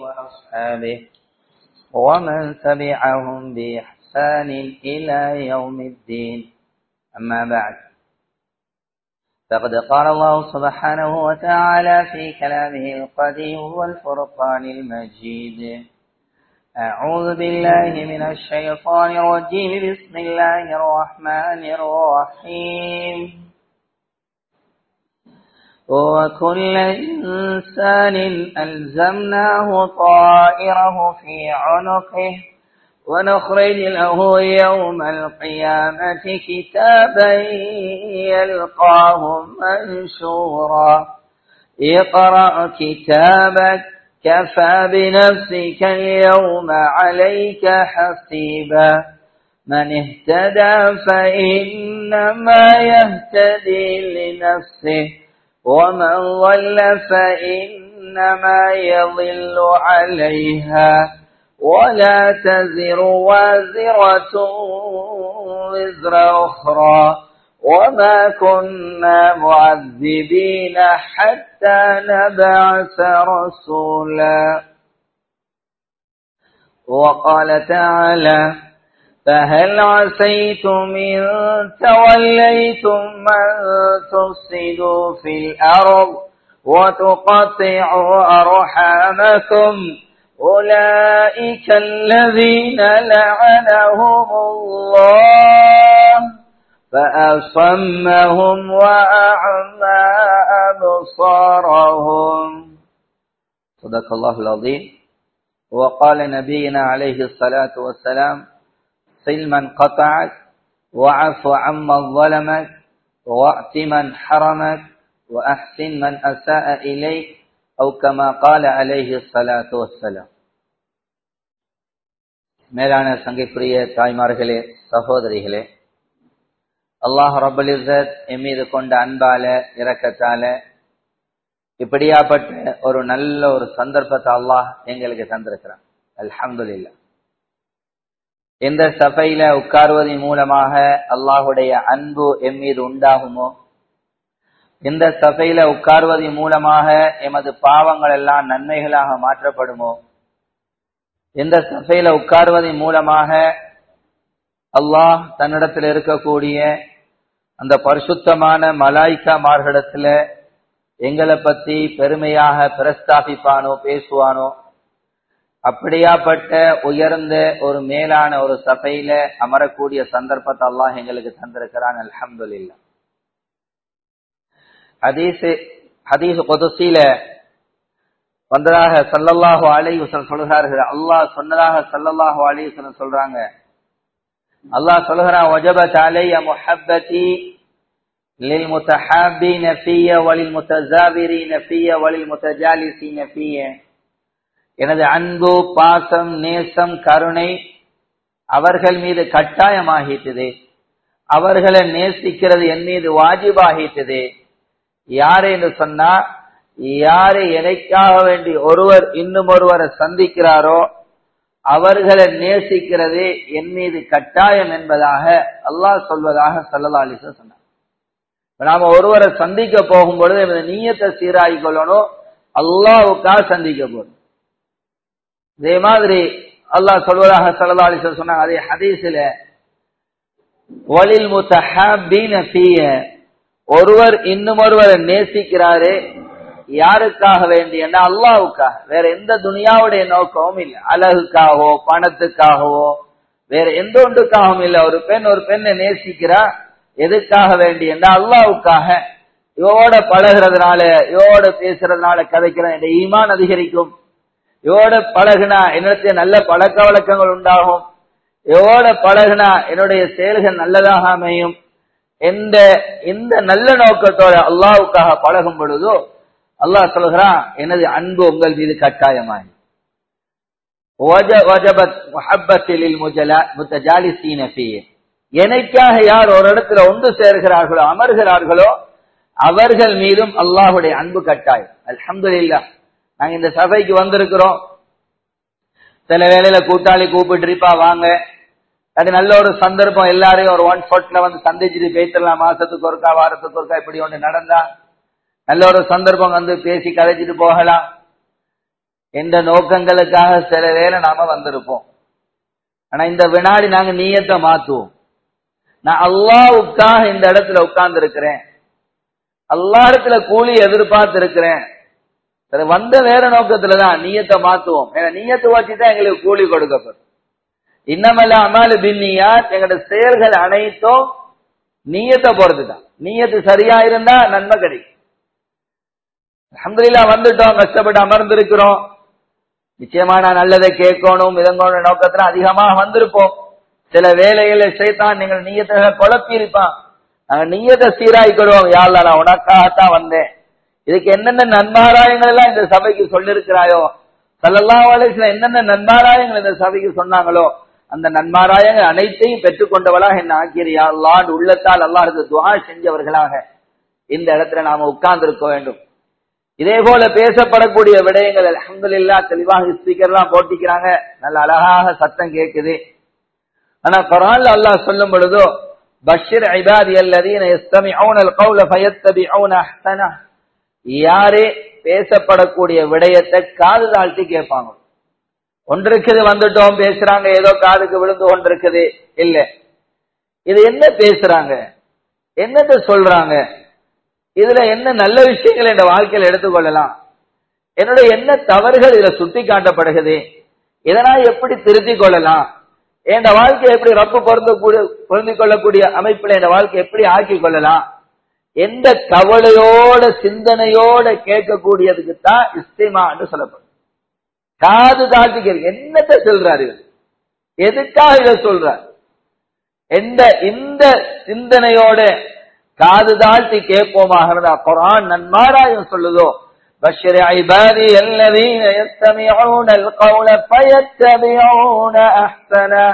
وأصحابه ومن تبعهم بإحسان إلى يوم الدين أما بعد فقد قال الله سبحانه وتعالى في كلامه القديم والفرقان المجيد أعوذ بالله من الشيطان الرجيم بسم الله الرحمن الرحيم وكل إنسان ألزمناه طائره في عنقه ونخرج له يوم القيامة كتابا يلقاه منشورا اقرأ كتابك كفى بنفسك اليوم عليك حسيبا من اهتدى فإنما يهتدي لنفسه ومن ضل فإنما يضل عليها ولا تزر وازرة وزر أخرى وما كنا معذبين حتى نبعث رسولا وقال تعالى فهل عسيتم إن توليتم من تفسدوا في الأرض وتقطعوا أرحامكم أولئك الذين لعنهم الله فأصمهم وأعمى أبصارهم صدق الله العظيم وقال نبينا عليه الصلاة والسلام صل من قطعك وعف عمن ظلمك وأت من حرمك وأحسن من أساء إليك أو كما قال عليه الصلاة والسلام மேலான சங்கைக்குரிய தாய்மார்களே சகோதரிகளே அல்லாஹ் ரபுல் இசத் என் மீது கொண்ட அன்பால இரக்கத்தால இப்படியாப்பட்ட ஒரு நல்ல ஒரு சந்தர்ப்பத்தை அல்லாஹ் எங்களுக்கு தந்திருக்கிறான் அல்ஹம்துல்லா எந்த சபையில உட்கார்வதன் மூலமாக அல்லாஹுடைய அன்பு எம் மீது உண்டாகுமோ எந்த சபையில உட்கார்வதன் மூலமாக எமது பாவங்கள் எல்லாம் நன்மைகளாக மாற்றப்படுமோ எந்த சபையில உட்கார்வதன் மூலமாக அல்லாஹ் தன்னிடத்தில் இருக்கக்கூடிய அந்த பரிசுத்தமான மலாய்க்கா மார்களிடத்துல எங்களை பத்தி பெருமையாக பிரஸ்தாபிப்பானோ பேசுவானோ அப்படியாப்பட்ட உயர்ந்த ஒரு மேலான ஒரு சபையில அமரக்கூடிய சந்தர்ப்பத்தை அல்லாஹ் எங்களுக்கு தந்திருக்கிறான் அல்ஹம்துல்லா ஹதீஸ் ஹதீஸ் கொதுசில வந்ததாக சல்லல்லாஹு அலைவசன் சொல்கிறார்கள் அல்லாஹ் சொன்னதாக சல்லல்லாஹு அலைவசன் சொல்றாங்க அல்லாஹ் சொல்கிறான் வஜபத் அலைய முஹப்பதி للمتحابين في وللمتزاورين في وللمتجالسين في எனது அன்பு பாசம் நேசம் கருணை அவர்கள் மீது கட்டாயமாகிட்டது அவர்களை நேசிக்கிறது என் மீது வாஜிபாகிட்டது யாரு என்று சொன்னா யாரு எனக்காக வேண்டி ஒருவர் இன்னும் ஒருவரை சந்திக்கிறாரோ அவர்களை நேசிக்கிறது என் மீது கட்டாயம் என்பதாக அல்லாஹ் சொல்வதாக சல்லா அலிச சொன்னார் நாம ஒருவரை சந்திக்க போகும் பொழுது இந்த நீயத்தை சீராகி கொள்ளணும் அல்லாவுக்காக சந்திக்க போறோம் இதே மாதிரி அல்லாஹ் சொல்வதாக சல்லா அலிச சொன்னாங்க அதே ஹதீஸ்ல வலில் முத்தஹாபீன ஃபீய ஒருவர் இன்னும் ஒருவரை நேசிக்கிறாரு யாருக்காக வேண்டிய அல்லாவுக்காக வேற எந்த துனியாவுடைய நோக்கமும் இல்லை அழகுக்காகவோ பணத்துக்காகவோ வேற எந்த ஒன்றுக்காகவும் இல்லை ஒரு பெண் ஒரு பெண்ணை நேசிக்கிறா எதுக்காக வேண்டிய அல்லாவுக்காக இவோட பழகிறதுனால இவோட பேசுறதுனால கதைக்கிற ஈமான் அதிகரிக்கும் இவோட பழகுனா என்னுடைய நல்ல பழக்க வழக்கங்கள் உண்டாகும் இவோட பழகுனா என்னுடைய செயல்கள் நல்லதாக அமையும் எந்த இந்த நல்ல நோக்கத்தோட அல்லாவுக்காக பழகும் பொழுதோ அல்லாஹ் சொல்கிறான் எனது அன்பு உங்கள் மீது கட்டாயமாய் எனக்காக யார் ஒரு இடத்துல ஒன்று சேர்கிறார்களோ அமர்கிறார்களோ அவர்கள் மீதும் அல்லாஹுடைய அன்பு கட்டாயம் அல்ஹம்துலில்லா நாங்க இந்த சபைக்கு வந்திருக்கிறோம் சில வேளையில கூட்டாளி கூப்பிட்டுருப்பா வாங்க அது நல்ல ஒரு சந்தர்ப்பம் எல்லாரையும் ஒரு ஒன் ஸ்பாட்ல வந்து சந்திச்சுட்டு பேசிடலாம் மாசத்துக்கு ஒருக்கா வாரத்துக்கு ஒருக்கா இப்படி ஒன்று நடந்தா நல்ல ஒரு சந்தர்ப்பம் வந்து பேசி கதைச்சிட்டு போகலாம் என்ற நோக்கங்களுக்காக சில வேளை நாம வந்திருப்போம் ஆனா இந்த வினாடி நாங்க நீயத்தை மாத்துவோம் நான் அல்லாவுக்காக இந்த இடத்துல உட்கார்ந்து இருக்கிறேன் அல்லா இடத்துல கூலி எதிர்பார்த்து இருக்கிறேன் சரி வந்த வேற நோக்கத்துல தான் நீயத்தை மாத்துவோம் ஏன்னா நீயத்தை வச்சுதான் எங்களுக்கு கூலி கொடுக்கப்படும் இன்னமல்ல அமாலு பின்னியாத் எங்களோட செயல்கள் அனைத்தும் நீயத்தை பொறுத்து தான் நீயத்து சரியா இருந்தா நன்மை கிடைக்கும் அஹமதுல்லா வந்துட்டோம் கஷ்டப்பட்டு அமர்ந்திருக்கிறோம் நிச்சயமா நான் நல்லதை கேட்கணும் இதங்கோட நோக்கத்துல அதிகமாக வந்திருப்போம் சில வேலைகளை செய்தான் நீங்கள் நீயத்தை குழப்பி இருப்பான் நாங்க நீயத்தை சீராய்க்கிடுவோம் யாழ்ல நான் உனக்காகத்தான் வந்தேன் இதுக்கு என்னென்ன நன்மாராயங்கள் எல்லாம் இந்த சபைக்கு சொல்லிருக்கிறாயோ சல்லல்லா அலிஸ்ல என்னென்ன நன்மாராயங்கள் இந்த சபைக்கு சொன்னாங்களோ அந்த நன்மாராயங்கள் அனைத்தையும் பெற்றுக்கொண்டவளாக என்ன ஆக்கிறியா அல்லாண்டு உள்ளத்தால் அல்லாஹுக்கு துவா செஞ்சவர்களாக இந்த இடத்துல நாம உட்கார்ந்து இருக்க வேண்டும் இதே போல பேசப்படக்கூடிய விடயங்கள் அலமதுல்லா தெளிவாக ஸ்பீக்கர் எல்லாம் போட்டிக்கிறாங்க நல்ல அழகாக சத்தம் கேட்குது ஆனா குரான்ல அல்லாஹ் சொல்லும் பொழுதோ பஷிர் ஐபாதி அல்லதீன يستمعون القول فيتبعون احسنه யாரே பேசப்படக்கூடிய விடயத்தை காது தாழ்த்தி கேட்பாங்க ஒன்றிருக்குது வந்துட்டோம் பேசுறாங்க ஏதோ காதுக்கு விழுந்து கொண்டிருக்குது இல்ல இது என்ன பேசுறாங்க என்னத்தை சொல்றாங்க இதுல என்ன நல்ல விஷயங்கள் என் வாழ்க்கையில் எடுத்துக்கொள்ளலாம் என்னுடைய என்ன தவறுகள் இதுல சுட்டி காட்டப்படுகிறது இதனால் எப்படி திருத்திக் கொள்ளலாம் என் வாழ்க்கை எப்படி ரப்பு பொருந்தக்கூடிய பொருந்திக் கொள்ளக்கூடிய அமைப்பில் என் வாழ்க்கை எப்படி ஆக்கிக் கொள்ளலாம் எந்த கவலையோட சிந்தனையோட கேட்கக்கூடியதுக்கு தான் இஸ்திமான்னு சொல்லப்படும் காது தாழ்த்தி கேட்க என்னத்தை சொல்றாரு இவர் எதுக்காக இதை சொல்றார் எந்த இந்த சிந்தனையோட காது தாழ்த்தி கேட்போமாக இருந்தா குரான் நன்மாராயம் சொல்லுதோ بشر عبادي الذين يستمعون القول فيتبعون أحسنه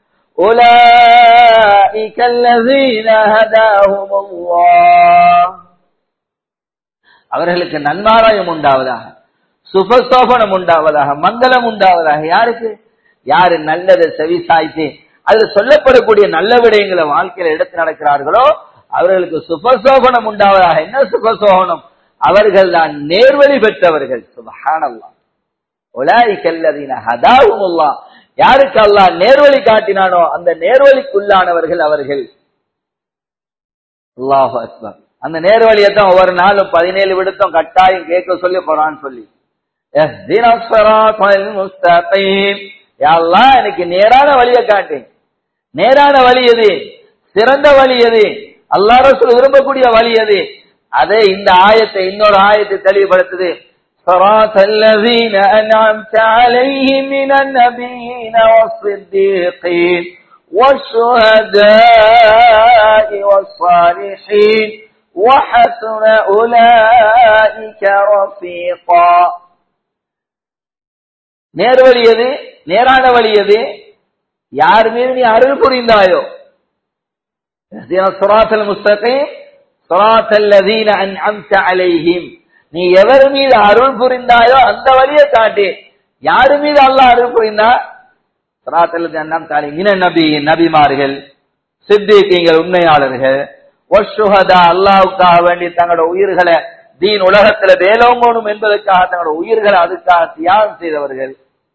أولئك الذين هداهم الله அவர்களுக்கு நன்மாராயம் உண்டாவதாக சுபசோபனம் உண்டாவதாக மங்களம் உண்டாவதாக யாருக்கு யாரு நல்லதை செவி சாய்த்து அதுல சொல்லப்படக்கூடிய நல்ல விடயங்களை வாழ்க்கையில எடுத்து நடக்கிறார்களோ அவர்களுக்கு சுபசோபனம் உண்டாவதாக என்ன சுபசோபனம் அவர்கள் தான் நேர்வழி பெற்றவர்கள் சுபஹானல்லா உலாய்கல்லதீன ஹதாவுமுல்லா யாருக்கு அல்லாஹ் நேர்வழி காட்டினானோ அந்த நேர்வழிக்குள்ளானவர்கள் அவர்கள் அல்லாஹு அக்பர் அந்த நேர்வழியை தான் ஒவ்வொரு நாளும் பதினேழு விடுத்தம் கட்டாயம் கேட்க சொல்லி குரான் சொல்லி எனக்கு நேரான வழியை காட்டு நேரான வழி எது சிறந்த வழி எது அல்லா ரசூல் விரும்பக்கூடிய வழி எது அதே இந்த ஆயத்தை இன்னொரு ஆயத்தை தெளிவுபடுத்துது صراط الذين أنعمت عليهم من النبيين والصديقين والشهداء والصالحين وحسن أولئك رفيقا நேர்வழி எது நேரான வழி எது யார் மீது நீ அருள் புரிந்தாயோ சுராத்தல் முஸ்தகீம் சுராத்தல்லதீன அன்அம்த அலைஹிம் நீ எவர் மீது அருள் புரிந்தாயோ அந்த வழியை காட்டி யாரு மீது அல்லாஹ் அருள் புரிந்தா சுராத்தல்லது அண்ணம் தாலி இன நபி நபிமார்கள் சித்திகீங்கள் உண்மையாளர்கள் ஒஷுஹதா அல்லாவுக்காக வேண்டி தங்களோட உயிர்களை தீன் உலகத்துல வேலோங்கணும் என்பதற்காக தங்களோட உயிர்களை அதுக்காக தியாகம் செய்தவர்கள்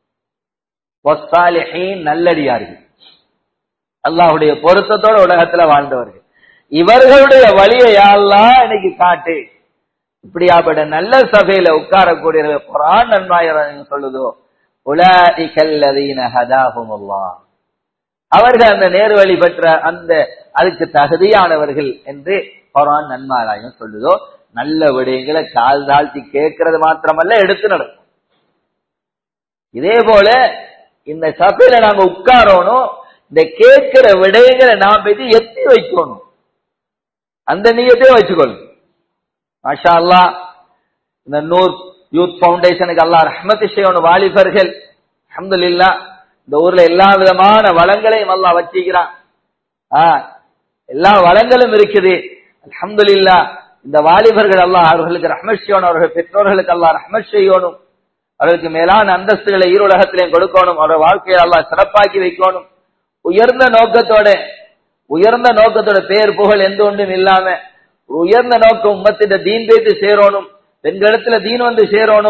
நல்லடியார்கள் அல்லாஹுடைய பொருத்தத்தோட உலகத்துல வாழ்ந்தவர்கள் இவர்களுடைய வழியை யாரெல்லாம் இன்னைக்கு காட்டு இப்படியாப்பட்ட நல்ல சபையில உட்காரக்கூடிய குரான் நன்மாயிரம் சொல்லுதோ உலகிகல்லதீன ஹதாஹுமுல்லா அவர்கள் அந்த நேர்வழி பெற்ற அந்த அதுக்கு தகுதியானவர்கள் என்று குரான் நன்மாராயம் சொல்லுதோ நல்ல விடயங்களை கால் தாழ்த்தி கேட்கறது மாத்திரமல்ல எடுத்து நடக்கும் இதே போல இந்த சபையில நாங்க உட்காரணும் இந்த கேட்கிற விடயங்களை நாம் பத்தி எத்தி வைக்கணும் அந்த நீயத்தையும் வச்சுக்கொள்ளும் மாஷா அல்லா இந்த நூர் யூத் பவுண்டேஷனுக்கு அல்லா ரஹமத்து செய்யணும் வாலிபர்கள் அஹமதுல்லா இந்த ஊர்ல எல்லா விதமான வளங்களையும் அல்லா வச்சுக்கிறான் எல்லா வளங்களும் இருக்குது அலமதுல்லா இந்த வாலிபர்கள் அல்லாஹ் அவர்களுக்கு ரஹமத் செய்யணும் அவர்கள் பெற்றோர்களுக்கு அல்லாஹ் ரஹமத் செய்யணும் அவர்களுக்கு மேலான அந்தஸ்துகளை ஈருலகத்திலையும் கொடுக்கணும் அவருடைய வாழ்க்கையை அல்லாஹ் சிறப்பாக்கி வைக்கணும் உயர்ந்த நோக்கத்தோட உயர்ந்த நோக்கத்தோட பேர் புகழ் எந்த ஒன்றும் இல்லாம உயர்ந்த நோக்கம் உம்மத்திட்ட தீன் பேத்து சேரணும் பெண்களிடத்துல தீன் வந்து சேரணும்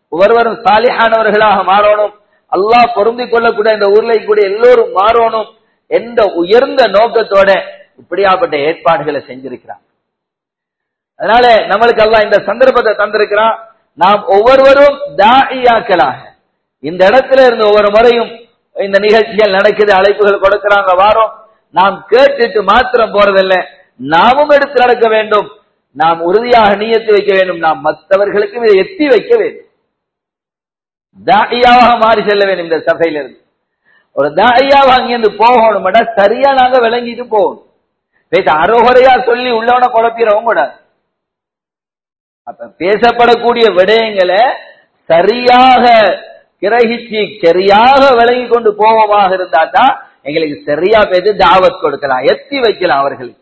ஒவ்வொருவரும் சாலிஹானவர்களாக மாறணும் அல்லாஹ் பொருந்திக் கொள்ளக்கூடிய இந்த ஊர்ல கூடிய எல்லோரும் மாறணும் என்ற உயர்ந்த நோக்கத்தோட இப்படியாப்பட்ட ஏற்பாடுகளை செஞ்சிருக்கிறான் அதனால நம்மளுக்கு அல்லாஹ் இந்த சந்தர்ப்பத்தை தந்திருக்கிறான் நாம் ஒவ்வொருவரும் தாயியாக்களாக இந்த இடத்துல இருந்து ஒவ்வொரு முறையும் இந்த நிகழ்ச்சிகள் நடக்குது அழைப்புகள் கொடுக்கறாங்க வாரம் நாம் கேட்டுட்டு மாத்திரம் போறதில்ல நாமும் எடுத்து நடக்க வேண்டும் நாம் உறுதியாக நீயத்து வைக்க வேண்டும் நாம் மற்றவர்களுக்கும் இதை எத்தி வைக்க வேண்டும் தாயியாவாக மாறி செல்ல வேண்டும் இந்த சபையிலிருந்து ஒரு தாயியாவை அங்கிருந்து போகணும் சரியா நாங்க விளங்கிட்டு போகணும் பேச அரோகரையா சொல்லி உள்ளவனை குழப்பிடவும் கூடாது அப்ப பேசப்படக்கூடிய விடயங்களை சரியாக கிரகிச்சு சரியாக விளங்கி கொண்டு போவோமாக இருந்தா தான் எங்களுக்கு சரியா பேசி தாவத் கொடுக்கலாம் எத்தி வைக்கலாம் அவர்களுக்கு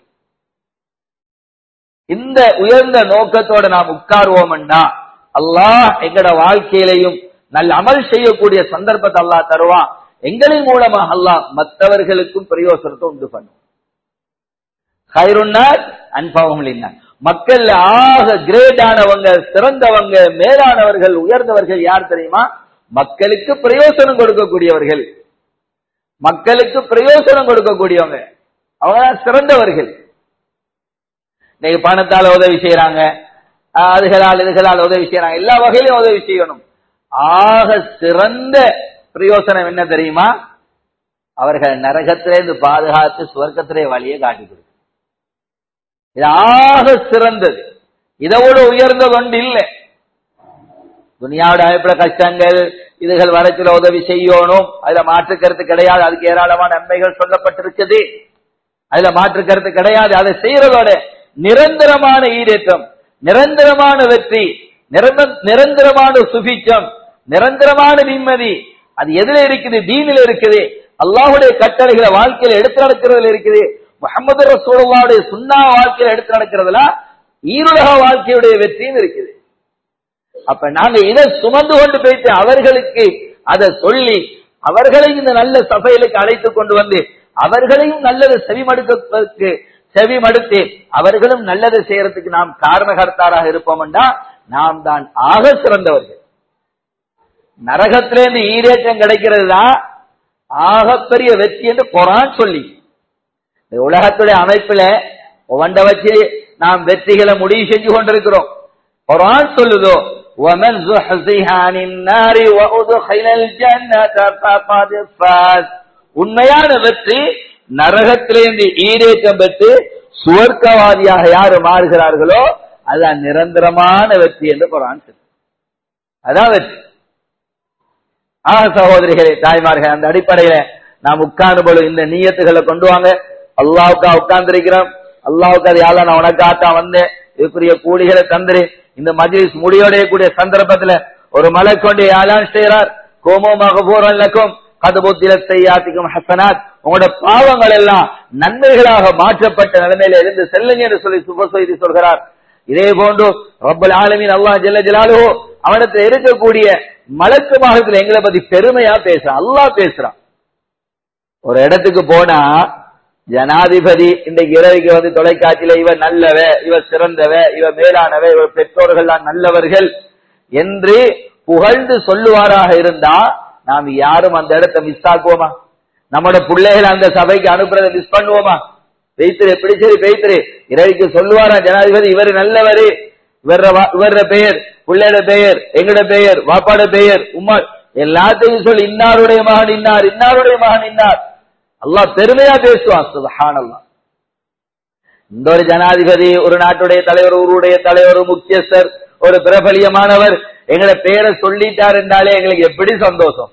இந்த உயர்ந்த நோக்கத்தோட நாம் உட்கார்வோம்னா அல்லாஹ் எங்கட வாழ்க்கையிலையும் நல்ல அமல் செய்யக்கூடிய சந்தர்ப்பத்தை அல்லாஹ் தருவான் எங்களின் மூலமாக அல்லாஹ் மற்றவர்களுக்கும் பிரயோசனத்தை உண்டு பண்ணும் ஹைருன்னார் அன்பவம் மக்கள் ஆக கிரேட் ஆனவங்க சிறந்தவங்க மேலானவர்கள் உயர்ந்தவர்கள் யார் தெரியுமா மக்களுக்கு பிரயோசனம் கொடுக்கக்கூடியவர்கள் மக்களுக்கு பிரயோசனம் கொடுக்கக்கூடியவங்க அவங்க சிறந்தவர்கள் இன்னைக்கு பணத்தால் உதவி செய்யறாங்க அதுகளால் இதுகளால் உதவி செய்யறாங்க எல்லா வகையிலும் உதவி செய்யணும் ஆக சிறந்த பிரயோசனம் என்ன தெரியுமா அவர்கள் நரகத்திலேருந்து பாதுகாத்து சுவர்க்கத்திலே வழியை காட்டி கொடுக்கும் இது ஆக சிறந்தது இதை விட உயர்ந்தது ஒன்று இல்லை துனியாவோட அமைப்புல கஷ்டங்கள் இதுகள் வரச்சில உதவி செய்யணும் அதுல மாற்று கருத்து கிடையாது அதுக்கு ஏராளமான நன்மைகள் சொல்லப்பட்டிருக்குது அதுல மாற்று கருத்து கிடையாது அதை செய்யறதோட நிரந்தரமான ஈடேற்றம் நிரந்தரமான வெற்றி நிரந்தரமான சுபிச்சம் நிரந்தரமான நிம்மதி அது எதுல இருக்குது தீனில் இருக்குது அல்லாஹுடைய கட்டளைகளை வாழ்க்கையில எடுத்து நடக்கிறதுல இருக்குது முகமது ரசூலுடைய சுண்ணா வாழ்க்கையில எடுத்து நடக்கிறதுல ஈருலக வாழ்க்கையுடைய வெற்றியும் இருக்குது அப்ப நாங்க இதை சுமந்து கொண்டு போயிட்டு அவர்களுக்கு அதை சொல்லி அவர்களையும் இந்த நல்ல சபைகளுக்கு அழைத்து கொண்டு வந்து அவர்களையும் நல்லது செவிமடுக்கிறதுக்கு செவிமடுத்து அவர்களும் நல்லது செய்யறதுக்கு நாம் காரணகர்த்தாராக இருப்போம்னா நாம் தான் ஆக சிறந்தவர்கள் நரகத்திலேருந்து ஈரேற்றம் கிடைக்கிறது தான் ஆகப்பெரிய வெற்றி என்று குரான் சொல்லி இந்த உலகத்துடைய அமைப்புல ஒவ்வொண்ட வச்சு நாம் வெற்றிகளை முடிவு செஞ்சு கொண்டிருக்கிறோம் குரான் சொல்லுதோ ومن زحزح عن النار وادخل الجنة فقد فاز உண்மையான வெற்றி நரகத்திலிருந்து ஈடேற்றம் பெற்று சுவர்க்கவாதியாக யாரு மாறுகிறார்களோ அதான் நிரந்தரமான வெற்றி என்று குரான் சொல்லு அதான் வெற்றி ஆக சகோதரிகளே தாய்மார்கள் அந்த அடிப்படையில நாம் உட்கார்ந்து போல இந்த நீயத்துகளை கொண்டு வாங்க அல்லாவுக்கா உட்கார்ந்து இருக்கிறோம் அல்லாவுக்கு அது யாரா நான் உனக்காத்தா வந்தேன் இதுக்குரிய கூலிகளை தந்துரு இந்த மஜ்லிஸ் முடிவடையக்கூடிய சந்தர்ப்பத்துல ஒரு மலை கொண்டு யாழான் செய்கிறார் கோமோ மகபூரன் லக்கும் கதுபுத்திர செய்யாத்திக்கும் ஹசனாத் உங்களோட பாவங்கள் எல்லாம் நன்மைகளாக மாற்றப்பட்ட நிலைமையில இருந்து செல்லுங்க என்று சொல்லி சுப செய்தி சொல்கிறார் இதே போன்று ரப்பல் ஆலமீன் அல்லாஹ் ஜல்ல ஜலாலு அவனத்துல இருக்கக்கூடிய மலக்கு மாகத்துல எங்களை பத்தி பெருமையா பேசுறான் அல்லாஹ் பேசுறான் ஒரு இடத்துக்கு போனா ஜனாதிபதி இன்றைக்கு இரவுக்கு வந்து தொலைக்காட்சியில இவர் நல்லவ இவர் சிறந்தவ இவர் மேலானவ இவர் பெற்றோர்கள் நல்லவர்கள் என்று புகழ்ந்து சொல்லுவாராக இருந்தா நாம் யாரும் அந்த இடத்தை மிஸ் ஆக்குவோமா நம்மளோட பிள்ளைகள் அந்த சபைக்கு அனுப்புறதை மிஸ் பண்ணுவோமா பெய்த்திரு எப்படி சரி பெய்த்திரு இரவுக்கு சொல்லுவாரா ஜனாதிபதி இவர் நல்லவரு இவர இவர பெயர் பிள்ளையோட பெயர் எங்கட பெயர் வாப்பாட பெயர் உமா எல்லாத்தையும் சொல்லி இன்னாருடைய மகன் இன்னார் இன்னாருடைய மகன் இன்னார் அல்லாஹ் பெருமையா பேசுவான் சுபஹான் அல்லா இந்த ஒரு ஜனாதிபதி ஒரு நாட்டுடைய தலைவர் ஊருடைய தலைவர் முக்கியஸ்தர் ஒரு பிரபலியமானவர் எங்களை பேரை சொல்லிட்டார் என்றாலே எங்களுக்கு எப்படி சந்தோஷம்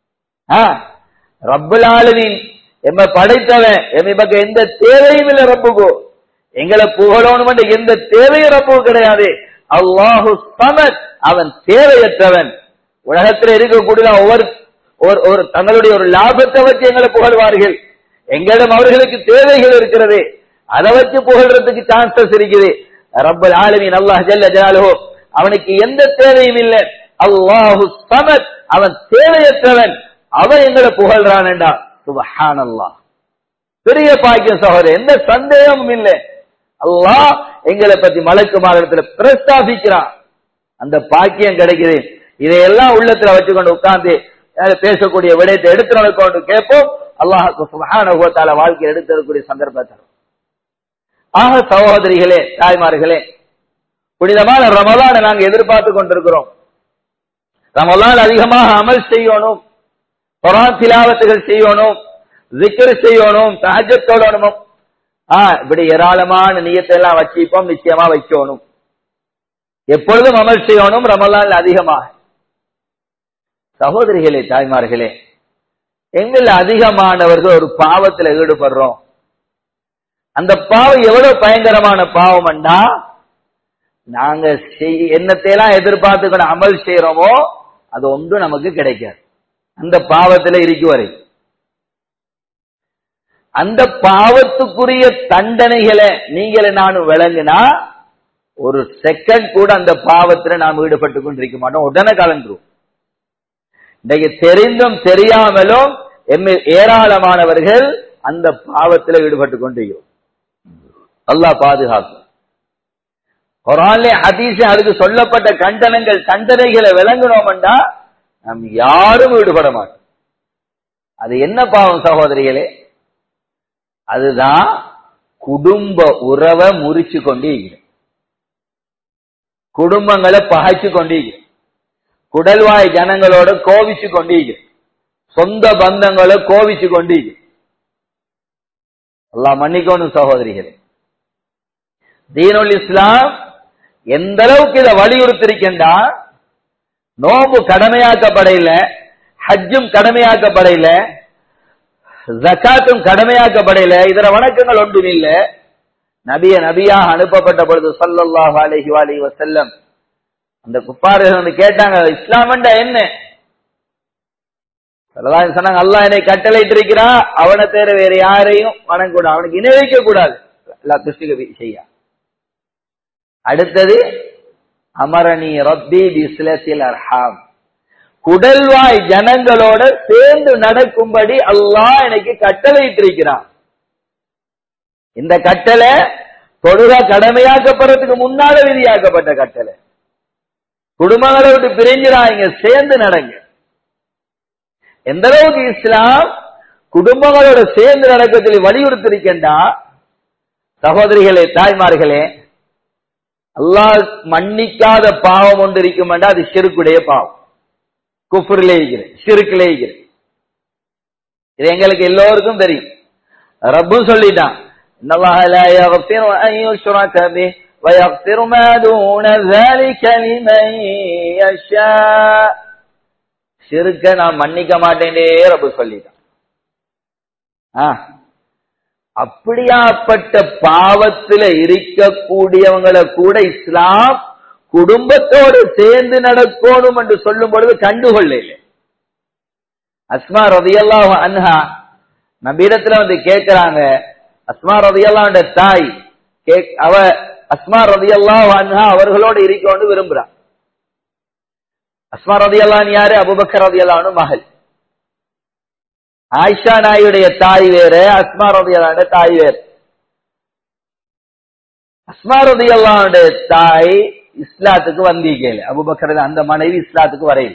ரப்புல் ஆளுவின் எம்ம படைத்தவன் எம்மை பக்கம் எந்த தேவையும் இல்லை ரப்புக்கோ எங்களை புகழணும் எந்த தேவையும் ரப்பு கிடையாது அல்லாஹு சமத் அவன் தேவையற்றவன் உலகத்தில் இருக்கக்கூடிய ஒவ்வொரு ஒரு தங்களுடைய ஒரு லாபத்தை வச்சு எங்களை புகழ்வார்கள் எங்களிடம் அவர்களுக்கு தேவைகள் இருக்கிறது அதை வச்சு புகழ்றதுக்கு சான்சஸ் இருக்குது ரப்பல் ஆலமின் அல்லாஹ் ஜல்ல ஜலாலுஹோ அவனுக்கு எந்த தேவையும் இல்லை அல்லாஹு சமத் அவன் தேவையற்றவன் அவன் எங்களை புகழ்றான்டா சுபஹான் அல்லாஹ் பெரிய பாக்கியம் சகோதரர் எந்த சந்தேகமும் இல்லை அல்லாஹ் எங்களை பத்தி மலக்கு மாதத்துல பிரஸ்தாபிக்கிறான் அந்த பாக்கியம் கிடைக்குது இதையெல்லாம் உள்ளத்துல வச்சுக்கொண்டு உட்கார்ந்து அஹ், பேசக்கூடிய விடயத்தை எடுத்து நடக்கொண்டு கேட்போம் அல்லாஹுக்கு சுபஹானஹு வ தஆலா வாழ்க்கையில் எடுத்திருக்கக்கூடிய சந்தர்ப்பத்தை ஆக சகோதரிகளே தாய்மார்களே புனிதமான ரமலானை நாங்க எதிர்பார்த்து கொண்டிருக்கிறோம் ரமலான் அதிகமாக அமல் செய்யணும் குரான் திலாவத்துகள் செய்யணும் ஜிக்ர் செய்யணும் தஹஜ்ஜத் தொழணும் ஆ இப்படி ஏராளமான நியத்தை எல்லாம் வச்சிப்போம் நிச்சயமா வைக்கணும் எப்பொழுதும் அமல் செய்யணும் ரமலான் அதிகமாக சகோதரிகளே தாய்மார்களே எங்கள் அதிகமானவர்கள் ஒரு பாவத்தில் ஈடுபடுறோம் அந்த பாவம் எவ்வளவு பயங்கரமான பாவம்டா நாங்க செய் என்னத்தையெல்லாம் எதிர்பார்த்துக்கணும் அமல் செய்யறோமோ அது ஒன்றும் நமக்கு கிடைக்காது அந்த பாவத்துல இருக்கு வரை அந்த பாவத்துக்குரிய தண்டனைகளை நீங்களே நானும் விளங்குனா ஒரு செகண்ட் கூட அந்த பாவத்துல நாம் ஈடுபட்டு கொண்டிருக்க மாட்டோம் உடனே கலந்துரும் இன்றைக்கு தெரிந்தும் தெரியாமலும் எம்மை ஏராளமானவர்கள் அந்த பாவத்தில் ஈடுபட்டு கொண்டிருக்கிறோம் அல்லாஹ் பாதுகாக்கும் குரான்ல ஹதீஸ் அதுக்கு சொல்லப்பட்ட கண்டனங்கள் தண்டனைகளை விளங்கணும்டா நாம் யாரும் ஈடுபட மாட்டோம் அது என்ன பாவம் சகோதரிகளே அதுதான் குடும்ப உறவை முறிச்சு கொண்டிருக்கிறேன் குடும்பங்களை பகைச்சு கொண்டிருக்கிறேன் குடல்வாய் ஜனங்களோட கோவிச்சு கொண்டிருக்கிறேன் சொந்த பந்தங்களை கோவிச்சு கொண்டிருக்கிறேன் எல்லாம் மன்னிக்கணும் சகோதரிகளே தீனுல் இஸ்லாம் எந்த அளவுக்கு இதை வலியுறுத்திருக்கின்றா நோம்பு கடமையாக்கப்படையில ஹஜ்ஜும் கடமையாக்கப்படையில ஜக்காத்தும் கடமையாக்கப்படையில இதர வணக்கங்கள் ஒன்றும் இல்ல நபிய நபியாக அனுப்பப்பட்ட பொழுது ஸல்லல்லாஹு அலைஹி வஸல்லம் வஸல்லம் அந்த குப்பார்கள் வந்து கேட்டாங்க இஸ்லாம்டா என்ன ஸல்லல்லாஹு அலைஹி சொன்னாங்க அல்லாஹ் என்னை கட்டளையிட்டு இருக்கிறா அவனை தேர வேற யாரையும் வணங்கக்கூடாது அவனுக்கு இணை வைக்க கூடாது எல்லா துஷ்டிக செய்ய அடுத்தது அமரணி ரப்பி பிஸ்லத்தில் அர்ஹாம் குடல்வாய் ஜனங்களோட சேர்ந்து நடக்கும்படி அல்லாஹ் எனக்கு கட்டளையிட்டு இருக்கிறான் இந்த கட்டளை தொழுக கடமையாக்கப்படுறதுக்கு முன்னால விதியாக்கப்பட்ட கட்டளை குடும்பங்களை விட்டு பிரிஞ்சிடாங்க சேர்ந்து நடங்க எந்த அளவுக்கு இஸ்லாம் குடும்பங்களோட சேர்ந்து நடக்கத்தில் வலியுறுத்திருக்கின்றா சகோதரிகளே தாய்மார்களே அல்லாஹ் மன்னிக்காத பாவம் ஒன்று இருக்கும் அது சிறுக்குடைய பாவம் குஃபுரிலே இருக்கிற சிறுக்கிலே இருக்கிற இது எங்களுக்கு எல்லோருக்கும் தெரியும் ரப்பும் சொல்லிட்டான் إن الله لا يغفر أن يشرك به ويغفر ما دون ذلك لمن يشاء சிறுக்க நான் மன்னிக்க மாட்டேனே ரப்பு சொல்லிட்டான் ஆ அப்படியாப்பட்ட பாவத்துல இருக்கக்கூடியவங்களை கூட இஸ்லாம் குடும்பத்தோடு சேர்ந்து நடக்கணும் என்று சொல்லும் பொழுது கண்டுகொள்ள அஸ்மா ரதியல்லாஹு அன்ஹா நபியிடத்துல வந்து கேட்கிறாங்க அஸ்மா ரதியல்லாண்ட தாய் கேக் அவ அஸ்மா ரதியல்லாஹு அன்ஹா அவர்களோடு இருக்கணும்னு விரும்புறான் அஸ்மா ரதியல்லான் யாரு அபுபக்கர் ரதியல்லான்னு மகள் ஆயிஷா நாயுடைய தாய் வேற அஸ்மா ரதியல்லாண்ட தாய் வேறு அஸ்மா ரதியல்லாவுடைய தாய் இஸ்லாத்துக்கு வந்தீங்கல அபுபக்கர் அந்த மனைவி இஸ்லாத்துக்கு வரையில்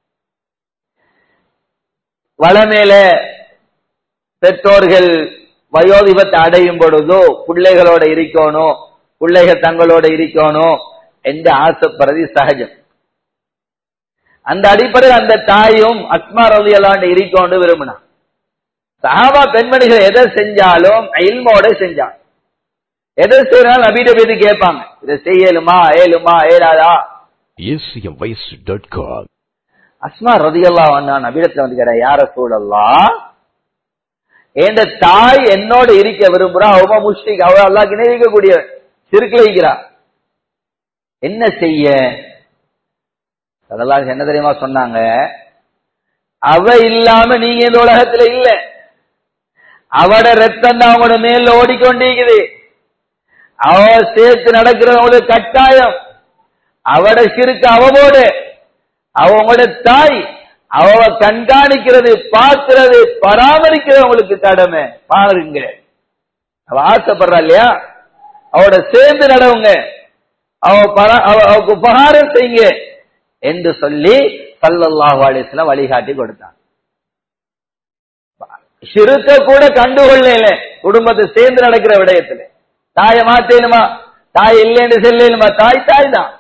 வளமேல பெற்றோர்கள் வயோதிபத்தை அடையும் பொழுதோ பிள்ளைகளோட இருக்கணும் பிள்ளைகள் தங்களோட இருக்கணும் என்று ஆசைப்படுறது சகஜம் அந்த அடிப்படையில் அந்த தாயும் அஸ்மா ரவி அல்லாண்டு இருக்கணும் விரும்பினான் சஹாபா பெண்மணிகள் எதை செஞ்சாலும் இல்மோட செஞ்சாங்க எதை செய்யறாலும் நபிட்ட போய் கேட்பாங்க இதை செய்யலுமா ஏழுமா ஏழாதா acmvoice.com அஸ்மா ரதியல்லா வந்தா நபிடத்துல வந்து கேட்டா யார சூழல்லா என்ற தாய் என்னோட இருக்க விரும்புறா அவ முஷ்டிக் அவ அல்லா இணைவிக்கக்கூடிய சிறுக்கில் இருக்கிறா என்ன செய்ய அதெல்லாம் என்ன தெரியுமா சொன்னாங்க அவ இல்லாம நீங்க இந்த உலகத்துல இல்ல அவட ரத்தம் தான் அவங்களோட மேல ஓடிக்கொண்டிருக்குது அவ சேர்த்து நடக்கிறது அவங்களுக்கு கட்டாயம் அவட சிறுக்கு அவவோடு அவங்களோட தாய் அவ கண்காணிக்கிறது பார்க்கிறது பராமரிக்கிறது அவங்களுக்கு கடமை பாருங்க அவ ஆசைப்படுறா இல்லையா அவட சேர்ந்து நடவுங்க அவ பரா- அவ- அவக்கு உபகாரம் செய்யுங்க என்று சொல்லி சல்லல்லாஹு அலிஸ்லாம் வழிகாட்டி கொடுத்தான் சிறுக்க கூட கண்டுகொள்ளல குடும்பத்தை சேர்ந்து நடக்கிற விடயத்துல தாய மாத்தேனுமா தாய் இல்லைன்னு செல்லேனுமா தாய் தாய் தான்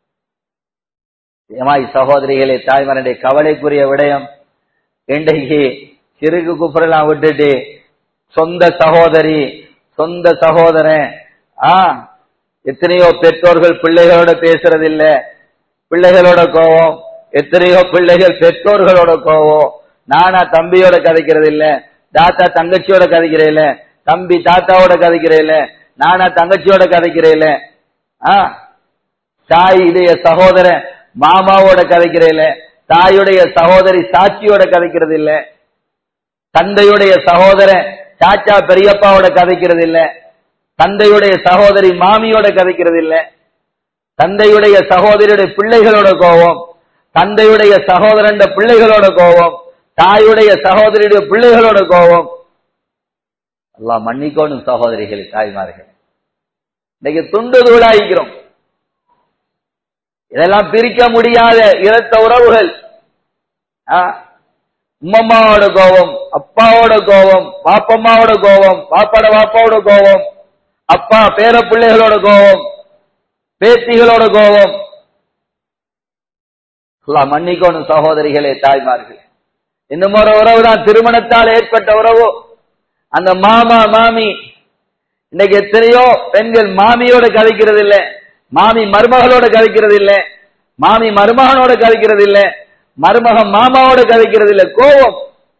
ஏமாய் சகோதரிகளே தாய்மாரனுடைய கவலைக்குரிய விடயம் இன்றைக்கு சிறுக்கு குப்புறெல்லாம் விட்டுட்டு சொந்த சகோதரி சொந்த சகோதரன் ஆ எத்தனையோ பெற்றோர்கள் பிள்ளைகளோட பேசுறதில்ல பிள்ளைகளோட கோவம் எத்தனையோ பிள்ளைகள் பெற்றோர்களோட கோவம் நானா தம்பியோட கதைக்கிறது இல்ல தாத்தா தங்கச்சியோட கதைக்கிறேன் இல்ல தம்பி தாத்தாவோட கதைக்கிறேன் இல்ல நானா தங்கச்சியோட கதைக்கிறேன் இல்ல ஆ தாய் இடைய சகோதரன் மாமாவோட கதைக்கிறேன் இல்ல தாயுடைய சகோதரி சாட்சியோட கதைக்கிறது இல்ல தந்தையுடைய சகோதரன் சாச்சா பெரியப்பாவோட கதைக்கிறது இல்ல தந்தையுடைய சகோதரி மாமியோட கதைக்கிறது இல்ல தந்தையுடைய சகோதரியுடைய பிள்ளைகளோட கோபம் தந்தையுடைய சகோதரன் பிள்ளைகளோட கோபம் தாயுடைய சகோதரியுடைய பிள்ளைகளோட கோபம் எல்லாம் மன்னிக்கோணும் சகோதரிகள் தாய்மார்கள் இன்னைக்கு துண்டு தூளாயிக்கிறோம் இதெல்லாம் பிரிக்க முடியாத இரத்த உறவுகள் உம்மம்மாவோட கோபம் அப்பாவோட கோபம் பாப்பம்மாவோட கோபம் பாப்பாட பாப்பாவோட கோபம் அப்பா பேர பிள்ளைகளோட கோபம் பேத்திகளோட கோபம் மன்னிக்கோணும் சகோதரிகளே தாய்மார்களே இன்னும் ஒரு உறவு தான் திருமணத்தால் ஏற்பட்ட உறவு அந்த மாமா மாமி இன்னைக்கு எத்தனையோ பெண்கள் மாமியோட கதைக்கிறது இல்ல மாமி மருமகளோட கதைக்கிறது இல்ல மாமி மருமகனோட கதைக்கிறது இல்ல மருமகன் மாமாவோட கதைக்கிறது இல்ல கோபம்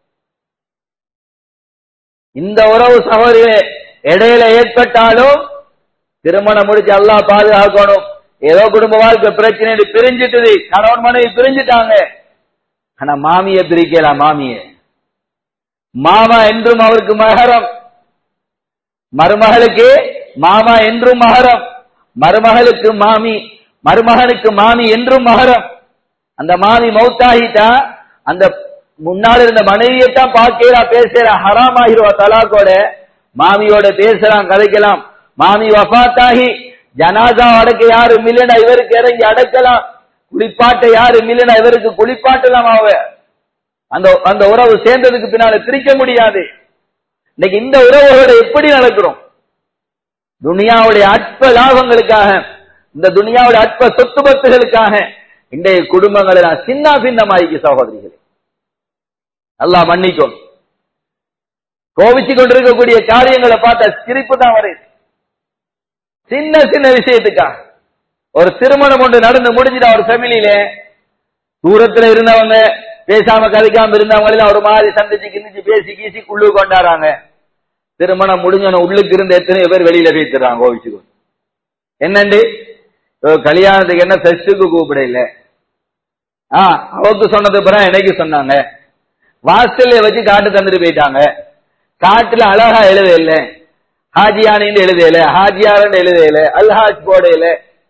இந்த உறவு சகோதரிகளே இடையில ஏற்பட்டாலும் திருமணம் முடிச்சு அல்லா பாதுகாக்கணும் ஏதோ குடும்ப வாழ்க்கை பிரச்சனை பிரிஞ்சிட்டது கணவன் மனைவி பிரிஞ்சுட்டாங்க ஆனா மாமிய பிரிக்கலாம் மாமிய மாமா என்றும் அவருக்கு மகரம் மருமகளுக்கு மாமா என்றும் மகரம் மருமகளுக்கு மாமி மருமகனுக்கு மாமி என்றும் மகரம் அந்த மாமி மௌத்தாகிட்டா அந்த முன்னால் இருந்த மனைவியத்தான் பார்க்கிறா பேசுறா ஹராம் ஆகிருவா தலாக்கோட மாமியோட பேசலாம் கதைக்கலாம் மாமி வஃத்தாகி ஜனாதா அடக்க யாரும் இல்லைன்னா இவருக்கு இறங்கி அடக்கலாம் குளிப்பாட்ட யாரும் இல்லைன்னா இவருக்கு குளிப்பாட்டலாம் அவ அந்த அந்த உறவு சேர்ந்ததுக்கு பின்னால பிரிக்க முடியாது இன்னைக்கு இந்த உறவுகளோட எப்படி நடக்கிறோம் துனியாவுடைய அற்ப லாபங்களுக்காக இந்த துனியாவுடைய அற்ப சொத்து பத்துகளுக்காக இன்றைய குடும்பங்களை நான் சின்ன பின்னமாயிக்கு சகோதரிகளே அல்லாஹ் மன்னிக்கும் கோபிச்சு கொண்டிருக்கக்கூடிய காரியங்களை பார்த்தா சிரிப்பு தான் வருது சின்ன சின்ன விஷயத்துக்காக ஒரு திருமணம் ஒன்று நடந்து முடிஞ்சுதா ஒரு ஃபேமிலியில தூரத்துல இருந்தவங்க பேசாம கதைக்காம இருந்தவங்க ஒரு மாதிரி சந்திச்சு கிந்திச்சு பேசி கீசி குள்ளு கொண்டாடுறாங்க திருமணம் முடிஞ்சவன உள்ளுக்கு இருந்த எத்தனையோ பேர் வெளியில பேசுறாங்க கோவிச்சுக்கு என்னண்டு கல்யாணத்துக்கு என்ன ஃபெஸ்டுக்கு கூப்பிட இல்ல ஆ அவருக்கு சொன்னது பிறகு எனக்கு சொன்னாங்க வாசல்ல வச்சு காட்டு தந்துட்டு போயிட்டாங்க காட்டுல அழகா எழுத இல்ல ஹாஜியானின்னு எழுதையில ஹாஜியாரன் எழுதையில அல்ஹாஜ் போடையில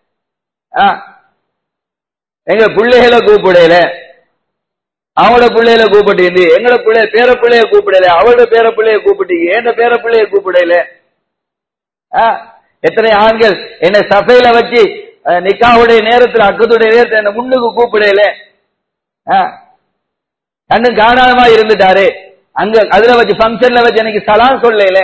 எங்க பிள்ளைகளை கூப்பிடையில அவங்களோட பிள்ளைகளை கூப்பிட்டு எங்களோட பிள்ளை பேர பிள்ளைய கூப்பிடல அவளோட பேர பிள்ளைய கூப்பிட்டீங்க எந்த பேர பிள்ளைய கூப்பிடல எத்தனை ஆண்கள் என்ன சபையில வச்சு நிக்காவுடைய நேரத்தில் அக்கத்துடைய நேரத்தில் என்ன முன்னுக்கு கூப்பிடல கண்ணு காணாமமா இருந்துட்டாரு அங்க அதுல வச்சு பங்கன்ல வச்சு எனக்கு சலாம் சொல்லல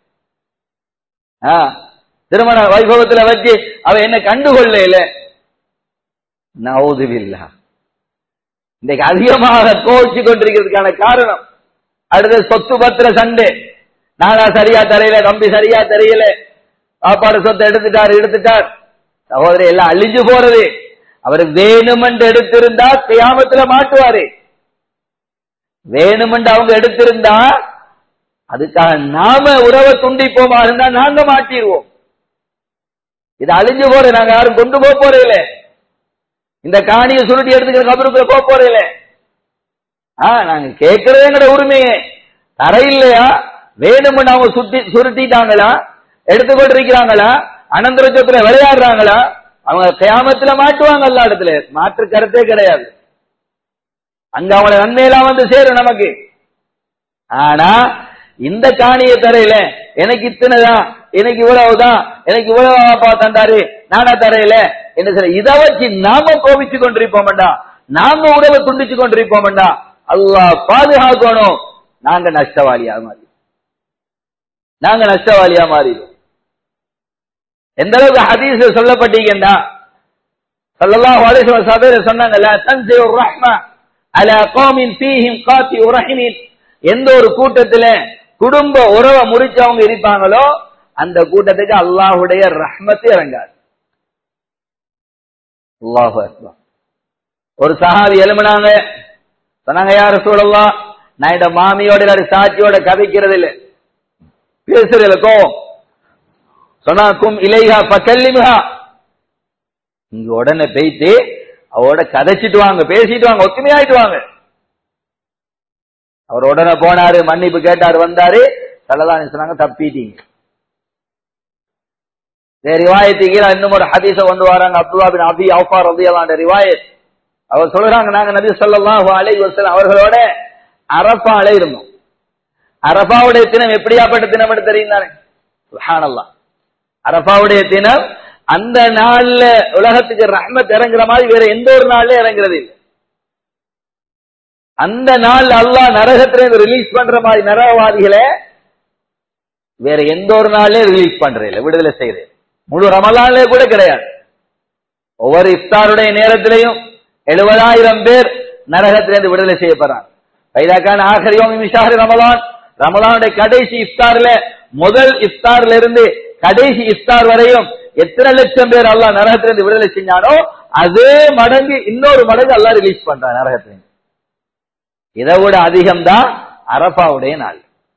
திருமண வைபவத்துல வச்சு அவ என்ன கண்டுகொள்ளல நவுதுவில்லா இன்றைக்கு அதிகமாக கோவிச்சு கொண்டிருக்கிறதுக்கான காரணம் அடுத்த சொத்து பத்திர சண்டை நானா சரியா தெரியல தம்பி சரியா தெரியல சாப்பாடு சொத்தை எடுத்துட்டார் எடுத்துட்டார் சகோதரி எல்லாம் அழிஞ்சு போறது அவர் வேணுமென்று எடுத்திருந்தா கியாமத்துல மாட்டுவாரு வேணுமென்று அவங்க எடுத்திருந்தா அதுக்காக நாம உறவை துண்டிப்போமா இருந்தா நாங்க மாட்டிடுவோம் இது அழிஞ்சு போற நாங்க யாரும் கொண்டு போக போறே இல்ல இந்த காணியை சுருட்டி எடுத்துக்கிற கபருக்குள்ள போக போறே இல்ல ஆ நாங்க கேட்கறதே எங்கட உரிமையே தர இல்லையா வேணும்னு அவங்க சுட்டி சுருட்டிட்டாங்களா எடுத்துக்கொண்டு இருக்கிறாங்களா அனந்தரத்துல விளையாடுறாங்களா அவங்க கியாமத்துல மாட்டுவாங்க எல்லா இடத்துல மாற்று கருத்தே கிடையாது அங்க அவங்கள நன்மையெல்லாம் வந்து சேரும் நமக்கு ஆனா இந்த காணியை தரையில எனக்கு இத்தனைதான் எனக்கு இவ்வளவுதான் எனக்கு இவ்வளவு அப்பா தந்தாரு நானா தரையில என்ன சொல்ல இதை வச்சு நாம கோபிச்சு கொண்டிருப்போம்டா நாம உறவை துண்டிச்சு கொண்டிருப்போம்டா அல்லாஹ் பாதுகாக்கணும் நாங்க நஷ்டவாளியா மாறி நாங்க நஷ்டவாளியா மாறிடுவோம் எந்த அளவுக்கு ஹதீஸ் சொல்லப்பட்டீங்கன்னா ஸல்லல்லாஹு அலைஹி வஸல்லம் சபையில சொன்னாங்க லா தன்சிரு ரஹ்மா அலா கௌமின் ஃபீஹிம் காத்தி ரஹீமின் எந்த ஒரு கூட்டத்துல குடும்ப உறவை முறிச்சவங்க இருப்பாங்களோ அந்த கூட்டத்துக்கு அல்லாஹ்வுடைய ரஹ்மத் இறங்காது அல்லாஹு அக்பர் ஒரு சஹாபி எழுமினாங்க சொன்னாங்க யார் சூழல்லாம் நான் இந்த மாமியோட இல்லாட்டி சாட்சியோட கதைக்கிறது இல்லை பேசுறதுல கோவம் சொன்னா கும் இலைஹா பக்கல்லிமுகா இங்க உடனே போயிட்டு அவரோட கதைச்சிட்டு வாங்க பேசிட்டு வாங்க ஒத்துமையாயிட்டு வாங்க அவர் உடனே போனாரு மன்னிப்பு கேட்டாரு வந்தாரு சல்லதான் சொன்னாங்க தப்பிட்டீங்க ரிவாயத்துக்கு இன்னும் ஒரு ஹதீஸ கொண்டு வராங்க அப்துல்லா பின் அபி அவுஃபா ரதியல்லாஹு ரிவாயத் அவர் சொல்றாங்க நாங்க நபி ஸல்லல்லாஹு அலைஹி வஸல்லம் அவர்களோட அரஃபால இருந்தோம் அரஃபாவுடைய தினம் எப்படியாப்பட்ட தினம் என்று தெரியும் தானே சுப்ஹானல்லாஹ் அரஃபாவுடைய தினம் அந்த நாள்ல உலகத்துக்கு ரஹ்மத் இறங்குற மாதிரி வேற எந்த ஒரு நாள்ல இறங்குறது இல்லை அந்த நாள் அல்லாஹ் நரகத்திலிருந்து ரிலீஸ் பண்ற மாதிரி நரகவாதிகளை வேற எந்த ஒரு நாள்லயும் ரிலீஸ் பண்றது இல்லை விடுதலை செய்யறது முழு ரமலான்ல கூட கிடையாது ஒவ்வொரு இஃப்தாருடைய நேரத்திலையும் எழுபதாயிரம் பேர் நரகத்திலிருந்து விடுதலை செய்யப்படுறாங்க பைதாக்கான ஆகரியோமி மிஷாரி ரமலான் ரமலானுடைய கடைசி இஃப்தார்ல முதல் இஃப்தார்ல இருந்து கடைசி இஃப்தார் வரையும் எத்தனை லட்சம் பேர் அல்லாஹ் நரகத்திலிருந்து விடுதலை செஞ்சானோ அதே மடங்கு இன்னொரு மடங்கு அல்லாஹ் ரிலீஸ் பண்றான் நரகத்திலிருந்து இதை விட அதிகம் தான் அரபாவுடைய நாள்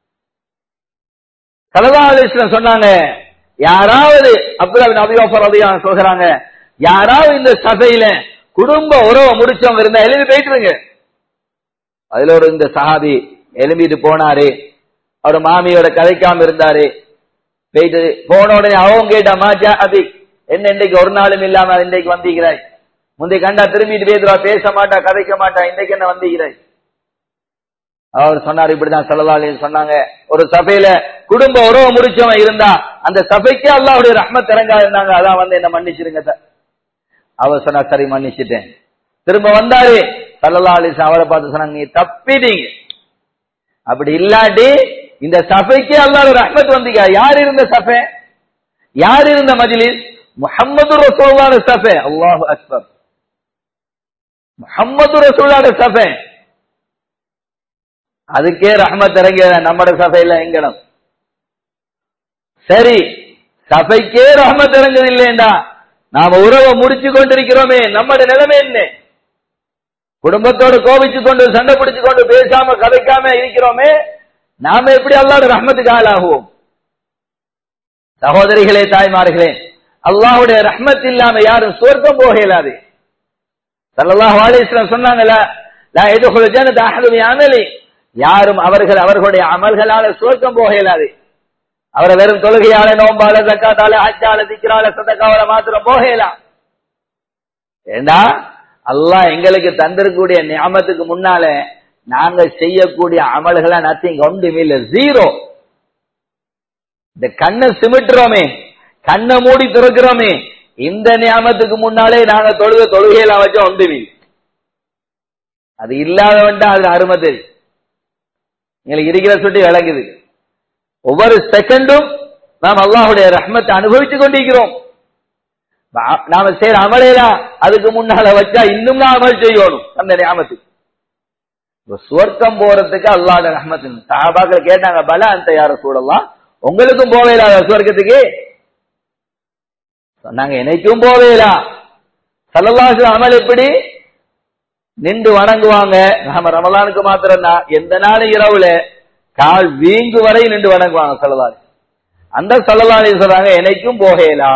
சலதா அலிஸ்லாம் சொன்னாங்க யாராவது அப்துல்லா அபிவாஃபர் அதிகம் சொல்கிறாங்க யாராவது இந்த சபையில குடும்ப உறவை முடிச்சவங்க இருந்தா எழுதி போயிட்டுருங்க அதுல ஒரு இந்த சஹாபி எழும்பிட்டு போனாரு அவர் மாமியோட கதைக்காம இருந்தாரு போயிட்டு போன உடனே அவங்க கேட்டா மாஜா அபி என்ன இன்றைக்கு ஒரு நாளும் இல்லாம இன்றைக்கு வந்திருக்கிறாய் முந்தைய கண்டா திரும்பிட்டு பேசுவா பேச மாட்டா கதைக்க மாட்டா இன்றைக்கு என்ன வந்திருக்கிறாய் அவர் சொன்னார் இப்படிதான் செல்லதாளி சொன்னாங்க ஒரு சபையில குடும்ப உறவு முடிச்சவன் இருந்தா அந்த சபைக்கே அல்லாவுடைய ரஹ்மத் இறங்கா இருந்தாங்க அதான் வந்து என்ன மன்னிச்சிருங்க சார் அவர் சொன்னா சரி மன்னிச்சிட்டேன் திரும்ப வந்தாரு சல்லல்லா அலிஸ் அவரை பார்த்து சொன்னாங்க நீ தப்பிட்டீங்க அப்படி இல்லாட்டி இந்த சபைக்கே அல்லாத ரஹ்மத் வந்தீங்க யார் இருந்த சபை யார் இருந்த மஜிலிஸ் முஹம்மது ரசூல்லாட சபை அல்லாஹு அக்பர் முஹம்மது ரசூல்லாட சபை அதுக்கே ரஹ்மத் இறங்கிய நம்மட சபையில எங்கணும் சரி சபைக்கே ரஹ்மத் இறங்குது இல்லையண்டா நாம உறவை முடிச்சு கொண்டிருக்கிறோமே நம்மட நிலைமை என்ன குடும்பத்தோடு கோபிச்சு கொண்டு சண்டை பிடிச்சு கொண்டு பேசாம கதைக்காம இருக்கிறோமே நாம எப்படி அல்லாட ரஹ்மத்துக்கு ஆளாகுவோம் சகோதரிகளே தாய்மார்களே அல்லாஹுடைய ரஹ்மத் இல்லாம யாரும் சொர்க்கம் போக இயலாது சல்லல்லாஹு அலைஹி வஸல்லம் சொன்னாங்கல லா யதுகுல் ஜன்னத அஹது அமலி யாரும் அவர்கள் அவர்களுடைய அமல்களால சுவர்க்கம் போக இயலாது அவரை வெறும் தொழுகையால நோம்பால ஜக்காத்தால ஹஜ்ஜால திக்ரால சதக்காவால மாத்திரம் போக இயலாம் ஏண்டா அல்லாஹ் எங்களுக்கு தந்திருக்கக்கூடிய நியமத்துக்கு முன்னால நாங்க செய்யக்கூடிய அமல்களா நத்திங் ஒன்றுமே இல்ல ஜீரோ இந்த கண்ணை சிமிட்டுறோமே கண்ணை மூடி திறக்கிறோமே இந்த நியமத்துக்கு முன்னாலே நாங்க தொழுக தொழுகையெல்லாம் வச்சோம் ஒன்றுமே அது இல்லாதவன்டா அதுல அருமை தெரியும் எங்களுக்கு இருக்கிற சுட்டி விளங்குது ஒவ்வொரு செகண்டும் நாம் அல்லாஹுடைய ரஹ்மத்தை அனுபவித்துக் கொண்டிருக்கிறோம் நாம செய்யற அமலையெல்லாம் அதுக்கு முன்னால வச்சா இன்னும் நான் அமல் செய்யணும் அந்த ஞாபகத்துக்கு சுவர்க்கம் போறதுக்கு அல்லாத ரஹ்மத்து சஹாபாக்கள் கேட்டாங்க பல அந்த யார சூழலாம் உங்களுக்கும் போவேலா சுவர்க்கத்துக்கு சொன்னாங்க எனக்கும் போவேலா சல்லல்லாஹு அமல் எப்படி நின்று வணங்குவாங்க நாம ரமலானுக்கு மாத்திரம் எந்த நாளும் இரவுல கால் வீங்கு வரை நின்று வணங்குவாங்க சொல்லலாறு அந்த சொல்லலாறு சொல்றாங்க எனக்கும் போகலா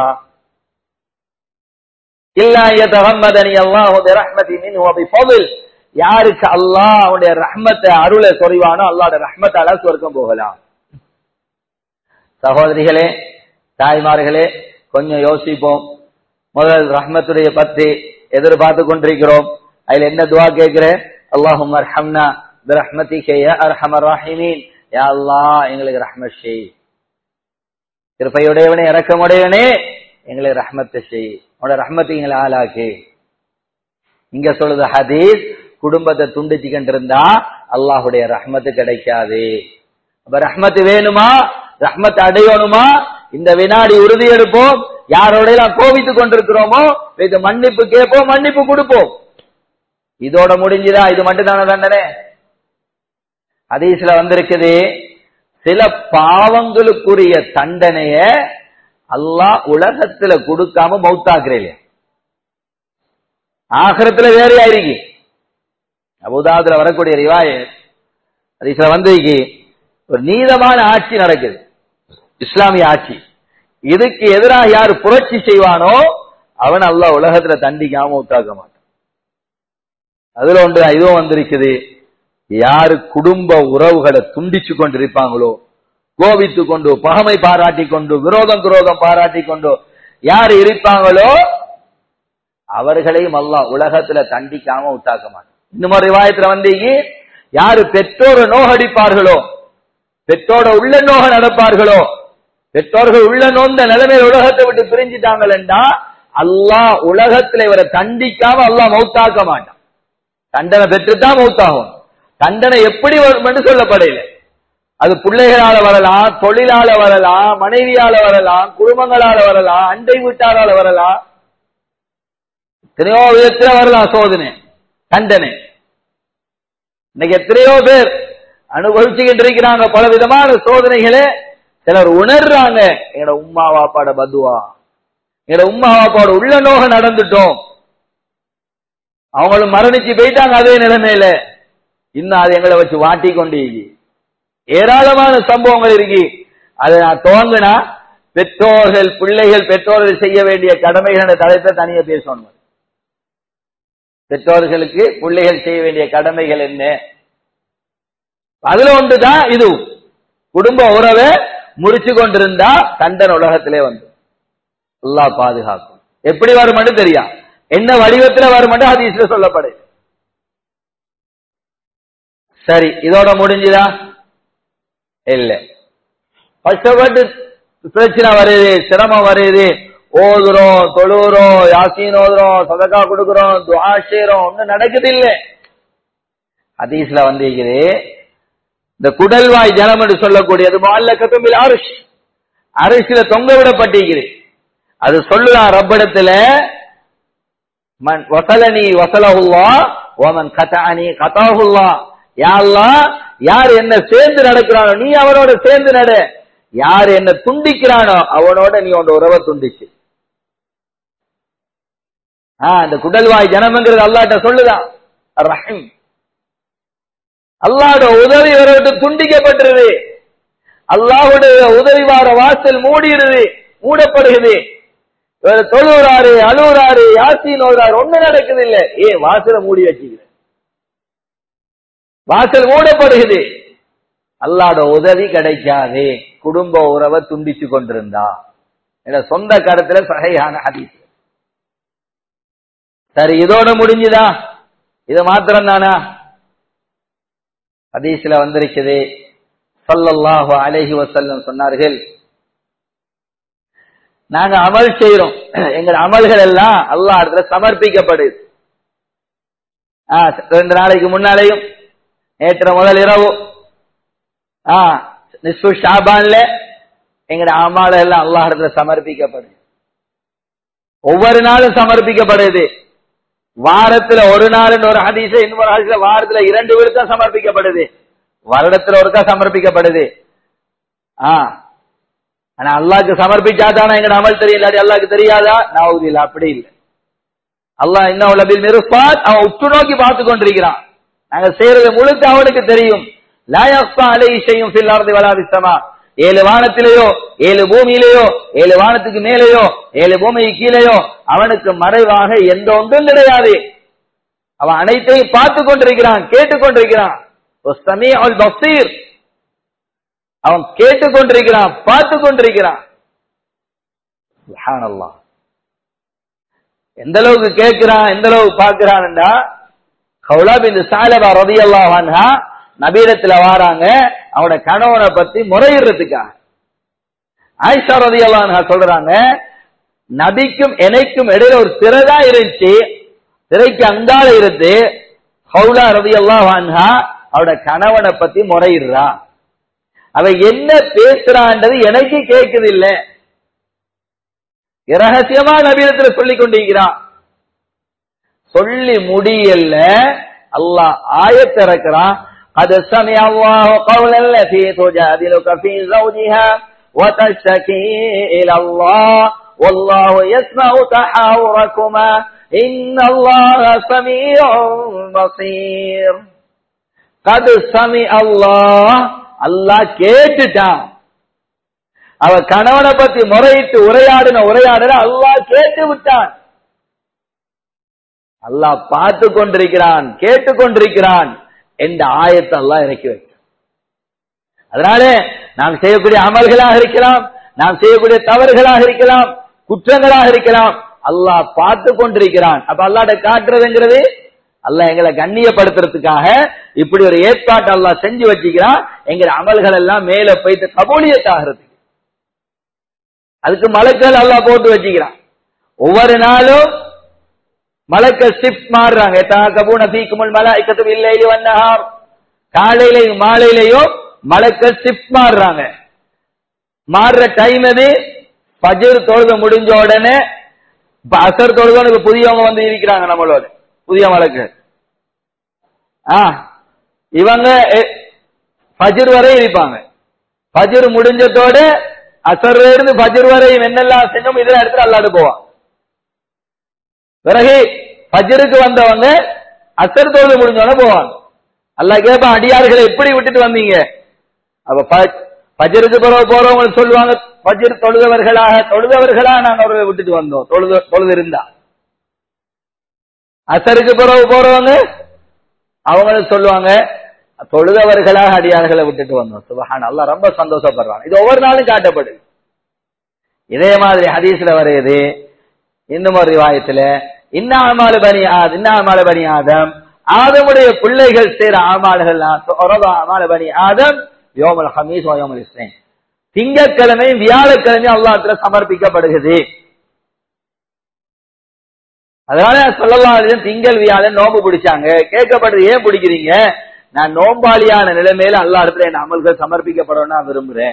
இல்லா தகம்மதனி அல்லாஹ் ரஹ்மதி மின் ஃபضல் யாருக்கு அல்லாஹ் அவனுடைய ரஹ்மத்தை அருளை சொறிவானோ அல்லாஹ்ட ரஹ்மத்தால சொர்க்கம் போகலாம் சகோதரிகளே தாய்மார்களே கொஞ்சம் யோசிப்போம் முதல் ரஹ்மத்துடைய பத்தி எதிர்பார்த்து கொண்டிருக்கிறோம் அதுல என்ன துவா கேட்கிறேன் அல்லாஹும் அர்ஹம்னா பிரஹ்மதிகே யா அர்ஹமர் ராஹிமீன் யா அல்லாஹ் எங்களுக்கு ரஹ்மத் செய் கிருபையுடையவனே இரக்கமுடையவனே எங்களுக்கு ரஹ்மத்தை செய் உன்னோட ரஹ்மத்தைங்களை ஆளாக்கு இங்க சொல்லுது ஹதீஸ் குடும்பத்தை துண்டிச்சுக்கிட்டு இருந்தா அல்லாஹுடைய ரஹ்மத்து கிடைக்காது அப்ப ரஹ்மத்து வேணுமா ரஹ்மத் அடையணுமா இந்த வினாடி உறுதி எடுப்போம் யாரோட எல்லாம் கோபித்துக் கொண்டிருக்கிறோமோ இது மன்னிப்பு கேட்போம் மன்னிப்பு கொடுப்போம் இதோட முடிஞ்சுதா இது மட்டும்தான தண்டனை ஹதீஸ்ல வந்திருக்குது சில பாவங்களுக்குரிய தண்டனைய அல்லாஹ் உலகத்துல கொடுக்காம மௌத்தாக்குறேன் ஆகிரத்துல வேறையா இருக்கு அபுதாபுல வரக்கூடிய ரிவாய ஹதீஸ்ல வந்து ஒரு நீதமான ஆட்சி நடக்குது இஸ்லாமிய ஆட்சி இதுக்கு எதிராக யார் புரட்சி செய்வானோ அவன் அல்லாஹ் உலகத்துல தண்டிக்காம மௌத்தாக்க மாட்டான் அதுல ஒன்று இதுவும் வந்திருக்குது யாரு குடும்ப உறவுகளை துண்டிச்சு கொண்டிருப்பாங்களோ கோபித்து கொண்டு பகமை பாராட்டி கொண்டு விரோதம் குரோதம் பாராட்டி கொண்டு யார் இருப்பாங்களோ அவர்களையும் அல்லாஹ் உலகத்துல தண்டிக்காம விட்டாக்க மாட்டான் இன்னும் ரிவாயத்துல வந்து யாரு பெற்றோரை நோகடிப்பார்களோ பெற்றோட உள்ள நோக நடப்பார்களோ பெற்றோர்கள் உள்ள நோந்த நிலைமையில உலகத்தை விட்டு பிரிஞ்சுட்டாங்களா அல்லாஹ் உலகத்துல இவரை தண்டிக்காம அல்லாஹ் மௌத்தாக்க மாட்டான் தண்டனை பெற்றுத்தான் மௌத்தாகும் தண்டனை எப்படி வரும் என்று சொல்லப்படையில அது பிள்ளைகளால வரலாம் தொழிலால வரலாம் மனைவியால வரலாம் குடும்பங்களால வரலாம் அண்டை வீட்டாரால வரலாம் எத்தனையோ விதத்துல வரலாம் சோதனை தண்டனை இன்னைக்கு எத்தனையோ பேர் அனுபவிச்சுக்கிட்டு இருக்கிறாங்க பல விதமான சோதனைகளை சிலர் உணர்றாங்க எங்கட உம்மா வாப்பாட பதுவா எங்கட உம்மா வாப்பாட உள்ள நோக நடந்துட்டோம் அவங்களும் மரணிச்சு போயிட்டாங்க அதே நிலைமையில இன்னும் அது எங்களை வச்சு வாட்டி கொண்டு ஏராளமான சம்பவங்கள் இருக்கு அதை நான் துவங்கினா பெற்றோர்கள் பிள்ளைகள் பெற்றோர்கள் செய்ய வேண்டிய கடமைகள் தலைப்பை தனியா பேசணும் பெற்றோர்களுக்கு பிள்ளைகள் செய்ய வேண்டிய கடமைகள் என்ன அதுல ஒன்றுதான் இது குடும்ப உறவை முடிச்சு கொண்டிருந்தா தண்டன் உலகத்திலே வந்து அல்லாஹ் பாதுகாக்கும் எப்படி வருமென்று தெரியா என்ன வடிவத்துல வருமென்று ஹதீஸ்ல சொல்லப்படு சரி இதோட முடிஞ்சுதா இல்ல கஷ்டப்பட்டு பிரச்சனை வருது சிரமம் வருது ஓதுறோம் தொழுகிறோம் யாசீன் ஓதுறோம் சதக்கா கொடுக்கிறோம் துவா செய்யறோம் ஒண்ணும் நடக்குது இல்ல ஹதீஸ்ல வந்திருக்குது இந்த குடல்வாய் ஜனம் என்று சொல்லக்கூடியது மால்ல கத்தும்பில் அரிஷ் அரிசில தொங்க விடப்பட்டிருக்குது அது சொல்லுதான் ரப்பிடத்துல மன் வசலனி வசலஹுல்லா ஓமன் கதானி கதாஹுல்லா யாழ்லா யார் என்ன சேர்ந்து நடக்கிறானோ நீ அவனோட சேர்ந்து நட யார் என்ன துண்டிக்கிறானோ அவனோட நீ உன் உறவை துண்டிச்சு ஆஹ் இந்த குடல்வாய் ஜனம்ங்கிறது அல்லாட்ட சொல்லுதான் ரஹீம் அல்லாட உதவி வர விட்டு துண்டிக்கப்பட்டிருது அல்லாஹுடைய உதவி வார வாசல் மூடிடுது மூடப்படுகிறது இவர் தொழுறாரு அழுகுறாரு யாசின் ஓடுறாரு ஒண்ணு நடக்குது இல்ல ஏ வாசலை மூடி வச்சுக்கிற வாசல் மூடப்படுகிறது அல்லாட உதவி கிடைக்காது குடும்ப உறவை துண்டிச்சு கொண்டிருந்தா என்ற சொந்த கருத்துல சகையான ஹதீஸ் சரி இதோட முடிஞ்சுதா இது மாத்திரம் தானா ஹதீஸ்ல வந்திருக்குது சொல்லல்லாஹு அலைஹி வசல்லம் சொன்னார்கள் நாங்க அமல் செய்யறோம் எங்க அமல்கள் எல்லாம் அல்லாஹ் இடத்துல சமர்ப்பிக்கப்படுது ரெண்டு நாளைக்கு முன்னாலேயும் நேற்று முதல் இரவு நிஸ்பு ஷாபான்ல எங்கட அமால எல்லாம் அல்லாஹ் இடத்துல சமர்ப்பிக்கப்படுது ஒவ்வொரு நாளும் சமர்ப்பிக்கப்படுது வாரத்துல ஒரு நாள் ஒரு ஹதீச இன்னொரு ஹதீஸ்ல வாரத்துல இரண்டு விழுத்தம் சமர்ப்பிக்கப்படுது வருடத்துல ஒருக்கா சமர்ப்பிக்கப்படுது ஆ ஆனா அல்லாக்கு சமர்ப்பிச்சா தானே எங்க அமல் தெரியும் இல்லாட்டி அல்லாக்கு தெரியாதா நான் இல்ல அப்படி இல்லை அல்லாஹ் என்ன உலபில் நிருப்பாத் அவன் உற்று நோக்கி பார்த்து கொண்டிருக்கிறான் நாங்க செய்யறது முழுக்க அவனுக்கு தெரியும் லாயப்பா அலை செய்யும் பில்லாரது வளாதிசமா ஏழு வானத்திலேயோ ஏழு பூமியிலேயோ ஏழு வானத்துக்கு மேலேயோ ஏழு பூமிக்கு கீழேயோ அவனுக்கு மறைவாக எந்த ஒன்றும் கிடையாது அவன் அனைத்தையும் பார்த்து கொண்டிருக்கிறான் கேட்டுக் கொண்டிருக்கிறான் பசீர் அவன் கேட்டுக் கொண்டிருக்கிறான் பார்த்து கொண்டிருக்கிறான் எந்த அளவுக்கு கேட்கிறான் எந்த அளவுக்கு பார்க்கிறான்டா கௌலாப் இந்த சாலபா ரதி அல்லாஹா நபீரத்துல வாராங்க அவனோட கணவனை பத்தி முறையிடுறதுக்காக ஆயிஷா ரதி அல்லாஹா சொல்றாங்க நபிக்கும் எனக்கும் இடையில ஒரு திரைதான் இருந்துச்சு திரைக்கு அங்கால இருந்து ஹவுலா ரவி அன்ஹா அவட கணவனை பத்தி முறையிடுறா அவ என்ன பேசுறான்றது எனக்கு கேக்குது இல்ல இரகசியமா நபீனத்துல சொல்லிக் கொண்டிருக்கிறான் சொல்லி முடியல அல்லாஹ் ஆயத்திறக்கிறான் قد سمع الله قول التي تجادلك في زوجها وتشتكي إلى الله والله يسمع تحاوركما إن الله سميع بصير قد سمع الله அல்லாஹ் கேட்டுட்டான் அவ கணவனை பத்தி முறையிட்டு உரையாடின உரையாடின அல்லாஹ் கேட்டு விட்டான் அல்லாஹ் பார்த்து கொண்டிருக்கிறான் கேட்டு கொண்டிருக்கிறான் என்ற ஆயத்தை அல்லாஹ் இறக்கி வைத்தான் அதனால நாம் செய்யக்கூடிய அமல்களாக இருக்கலாம் நாம் செய்யக்கூடிய தவறுகளாக இருக்கலாம் குற்றங்களாக இருக்கலாம் அல்லாஹ் பார்த்து கொண்டிருக்கிறான் அப்ப அல்லாட காட்டுறதுங்கிறது அல்லாஹ் எங்களை கண்ணியப்படுத்துறதுக்காக இப்படி ஒரு ஏற்பாட்டை அல்லாஹ் செஞ்சு வச்சுக்கிறான் எங்க அமல்கள் எல்லாம் மேல போயிட்டு கபூலியத்தாகிறது அதுக்கு மலக்கள் அல்லாஹ் போட்டு வச்சுக்கிறான் ஒவ்வொரு நாளும் மலக்கள் ஷிஃப்ட் மாறுறாங்க கபூன தீக்குமுல் மலாய்க்கத்து இல்லையோ வண்ணஹார் காலையிலையும் மாலையிலையும் மலக்கள் ஷிஃப்ட் மாறுறாங்க மாறுற டைம் அது பஜர் தொழுது முடிஞ்ச உடனே இப்ப அசர் தொழுதோன்னு புதியவங்க வந்து இருக்கிறாங்க நம்மளோட புதிய மலக்கு ஆ இவங்க பஜர் வரை இருப்பாங்க பஜர் முடிஞ்சதோட அசர்ல இருந்து பஜர் வரை என்னெல்லாம் செஞ்சோம் இதுல இடத்துல அல்லாடு போவான் பிறகு பஜருக்கு வந்தவங்க அசர் தொழுது முடிஞ்சவங்க போவாங்க அல்லாஹ் கேட்பான் அடியார்களை எப்படி விட்டுட்டு வந்தீங்க அப்ப பஜருக்கு பிறகு போறவங்க சொல்லுவாங்க பஜர் தொழுதவர்களாக தொழுதவர்களாக நாங்க அவர்களை விட்டுட்டு வந்தோம் தொழுது தொழுது இருந்தா அசருக்கு பிறகு போறவங்க அவங்க சொல்லுவாங்க தொழுதவர்களாக அடியார்களை விட்டுட்டு வந்தோம் சுபஹான் அல்லாஹ் ரொம்ப சந்தோஷப்படுறாங்க இது ஒவ்வொரு நாளும் காட்டப்படுது இதே மாதிரி ஹதீஸ்ல வருது இன்னும் ஒரு ரிவாயத்துல இன்னாமால பனி ஆத் இன்னாமால பனி ஆதம் ஆதமுடைய பிள்ளைகள் செய்யற ஆமால்கள் அமால பனி ஆதம் யோமல் ஹமீஸ் யோமல் இஸ்லேம் திங்கட்கிழமை வியாழக்கிழமை அல்லாத்துல சமர்ப்பிக்கப்படுகிறது அதனால சொல்லலாம் திங்கள் வியாழன் நோம்பு பிடிச்சாங்க கேட்கப்படுறது ஏன் பிடிக்கிறீங்க நான் நோம்பாளியான நிலைமையில அல்லா இடத்துல என் அமல்கள் சமர்ப்பிக்கப்படும் நான் விரும்புறேன்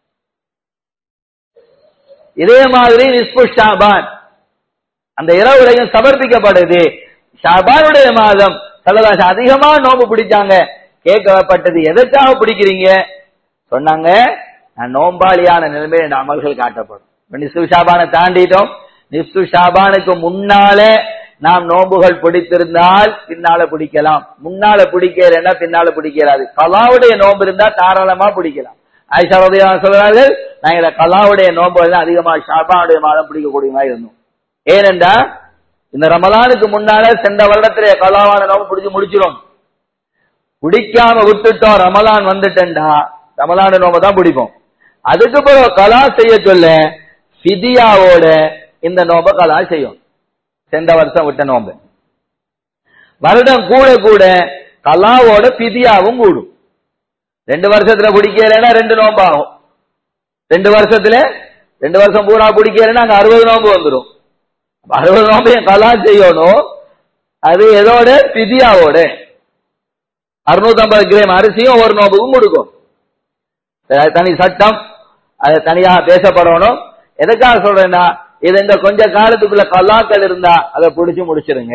இதே மாதிரி நிஸ்பு ஷாபான் அந்த இரவுலையும் சமர்ப்பிக்கப்படுது ஷாபானுடைய மாதம் சல்லதாஷ் அதிகமா நோம்பு பிடிச்சாங்க கேட்கப்பட்டது எதற்காக பிடிக்கிறீங்க சொன்னாங்க நான் நோம்பாளியான நிலைமையில என் அமல்கள் காட்டப்படும் நிஸ்பு ஷாபானை தாண்டிட்டோம் நிஸ்பு ஷாபானுக்கு முன்னாலே நாம் நோம்புகள் பிடித்திருந்தால் பின்னால பிடிக்கலாம் முன்னால பிடிக்கிறேன்னா பின்னால பிடிக்கிறாது கலாவுடைய நோம்பு இருந்தா தாராளமா பிடிக்கலாம் ஆயிஷா சொல்றார்கள் நாங்க கலாவுடைய நோம்பு அதிகமா ஷாபானுடைய மாதம் பிடிக்கக்கூடிய மாதிரி இருந்தோம் ஏனென்றா இந்த ரமலானுக்கு முன்னால சென்ற வருடத்திலே கலாவான நோம்பு பிடிச்சு முடிச்சிடும் பிடிக்காம விட்டுட்டோம் ரமலான் வந்துட்டேன்டா ரமலான நோம்பை தான் பிடிப்போம் அதுக்கு பிறகு கலா செய்ய சொல்ல சிதியாவோட இந்த நோம்பை கலா செய்யும் சென்ற வருஷம் விட்ட நோம்பு வருடம் கூட கூட கலாவோட பிதியாவும் கூடும் ரெண்டு வருஷத்துல பிடிக்கலன்னா ரெண்டு நோம்பு ஆகும் ரெண்டு வருஷத்துல ரெண்டு வருஷம் பூரா பிடிக்கலன்னா அங்க அறுபது நோம்பு வந்துடும் அறுபது நோம்பையும் கலா செய்யணும் அது எதோட பிதியாவோட அறுநூத்தி ஐம்பது கிராம் அரிசியும் ஒரு நோம்புக்கும் கொடுக்கும் தனி சட்டம் அது தனியாக பேசப்படணும் எதுக்காக சொல்றேன்னா இது இந்த கொஞ்ச காலத்துக்குள்ள கலாக்கள் இருந்தா அதை பிடிச்சு முடிச்சிருங்க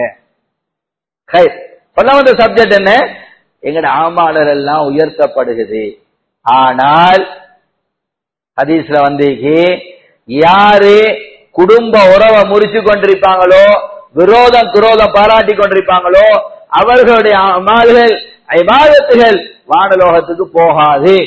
சொல்ல வந்த சப்ஜெக்ட் என்ன எங்கட ஆமாளர் எல்லாம் உயர்த்தப்படுகிறது ஆனால் ஹதீஸ்ல வந்து யாரு குடும்ப உறவை முறிச்சு கொண்டிருப்பாங்களோ விரோதம் குரோதம் பாராட்டி கொண்டிருப்பாங்களோ அவர்களுடைய அமால்கள் ஐபாதத்துகள் வானலோகத்துக்கு போகாது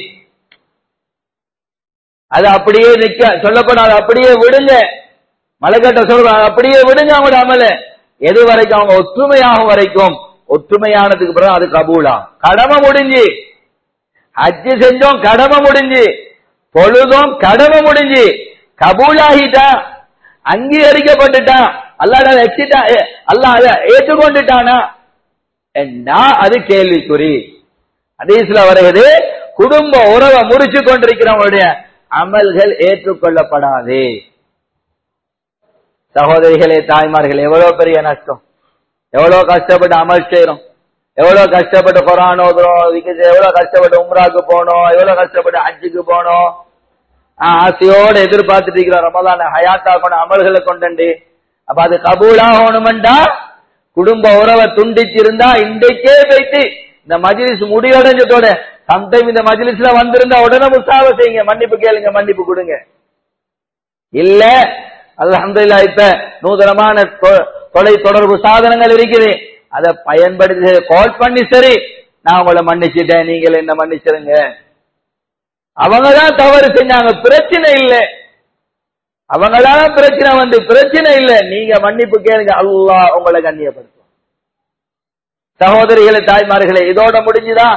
அது அப்படியே நிக்க சொல்லப்படாது அப்படியே விடுங்க மலைக்கட்ட சொல்றாங்க அப்படியே விடுங்க அவங்களோட அமல எது வரைக்கும் அவங்க ஒற்றுமையாகும் வரைக்கும் ஒற்றுமையானதுக்கு பிறகு அது கபூலா கடமை முடிஞ்சு ஹஜ்ஜு செஞ்சோம் கடமை முடிஞ்சு பொழுதும் கடமை முடிஞ்சு கபூலாகிட்டா அங்கீகரிக்கப்பட்டுட்டா அல்லாட வச்சுட்டா அல்ல அத ஏற்றுக்கொண்டுட்டானா என்ன அது கேள்விக்குறி அதீஸ்ல வருகிறது குடும்ப உறவை முறிச்சு கொண்டிருக்கிறவங்களுடைய அமல்கள் ஏற்றுக்கொள்ளப்படாது சகோதரிகளே தாய்மார்கள் எவ்வளவு பெரிய நஷ்டம் எவ்வளவு கஷ்டப்பட்டு அமல் செய்யறோம் எவ்வளவு கஷ்டப்பட்டு குரான் ஓதுறோம் விக்குது எவ்வளவு கஷ்டப்பட்டு உம்ராக்கு போனோம் எவ்வளவு கஷ்டப்பட்டு ஹஜ்ஜுக்கு போனோம் ஆஹ் ஆசையோட எதிர்பார்த்துட்டு இருக்கிறோம் ரமலான ஹயாத்தாக்கணும் அமல்களை கொண்டு அப்ப அது கபூலாகணுமெண்டா குடும்ப உறவை துண்டிச்சிருந்தா இன்றைக்கே போயிட்டு இந்த மஜ்லிஸ் முடிவடைஞ்சதோட சம்டைம் இந்த மஜ்லிஸ்ல வந்திருந்தா உடனே முசாவ செய்யுங்க மன்னிப்பு கேளுங்க மன்னிப்பு கொடுங்க இல்ல அல்ஹம்துலில்லாஹ் இப்ப நூதனமான தொ- தொலை தொடர்பு சாதனங்கள் இருக்குது அதை பயன்படுத்தி கால் பண்ணி சரி நான் உங்களை மன்னிச்சிட்டேன் நீங்கள் என்ன மன்னிச்சிருங்க அவங்கதான் தவறு செஞ்சாங்க பிரச்சனை இல்ல அவங்களால பிரச்சனை வந்து பிரச்சனை இல்ல நீங்க மன்னிப்பு கேளுங்க அல்லாஹ் உங்களை கண்ணியப்படுத்தும் சகோதரிகளே தாய்மார்களே இதோட முடிஞ்சுதா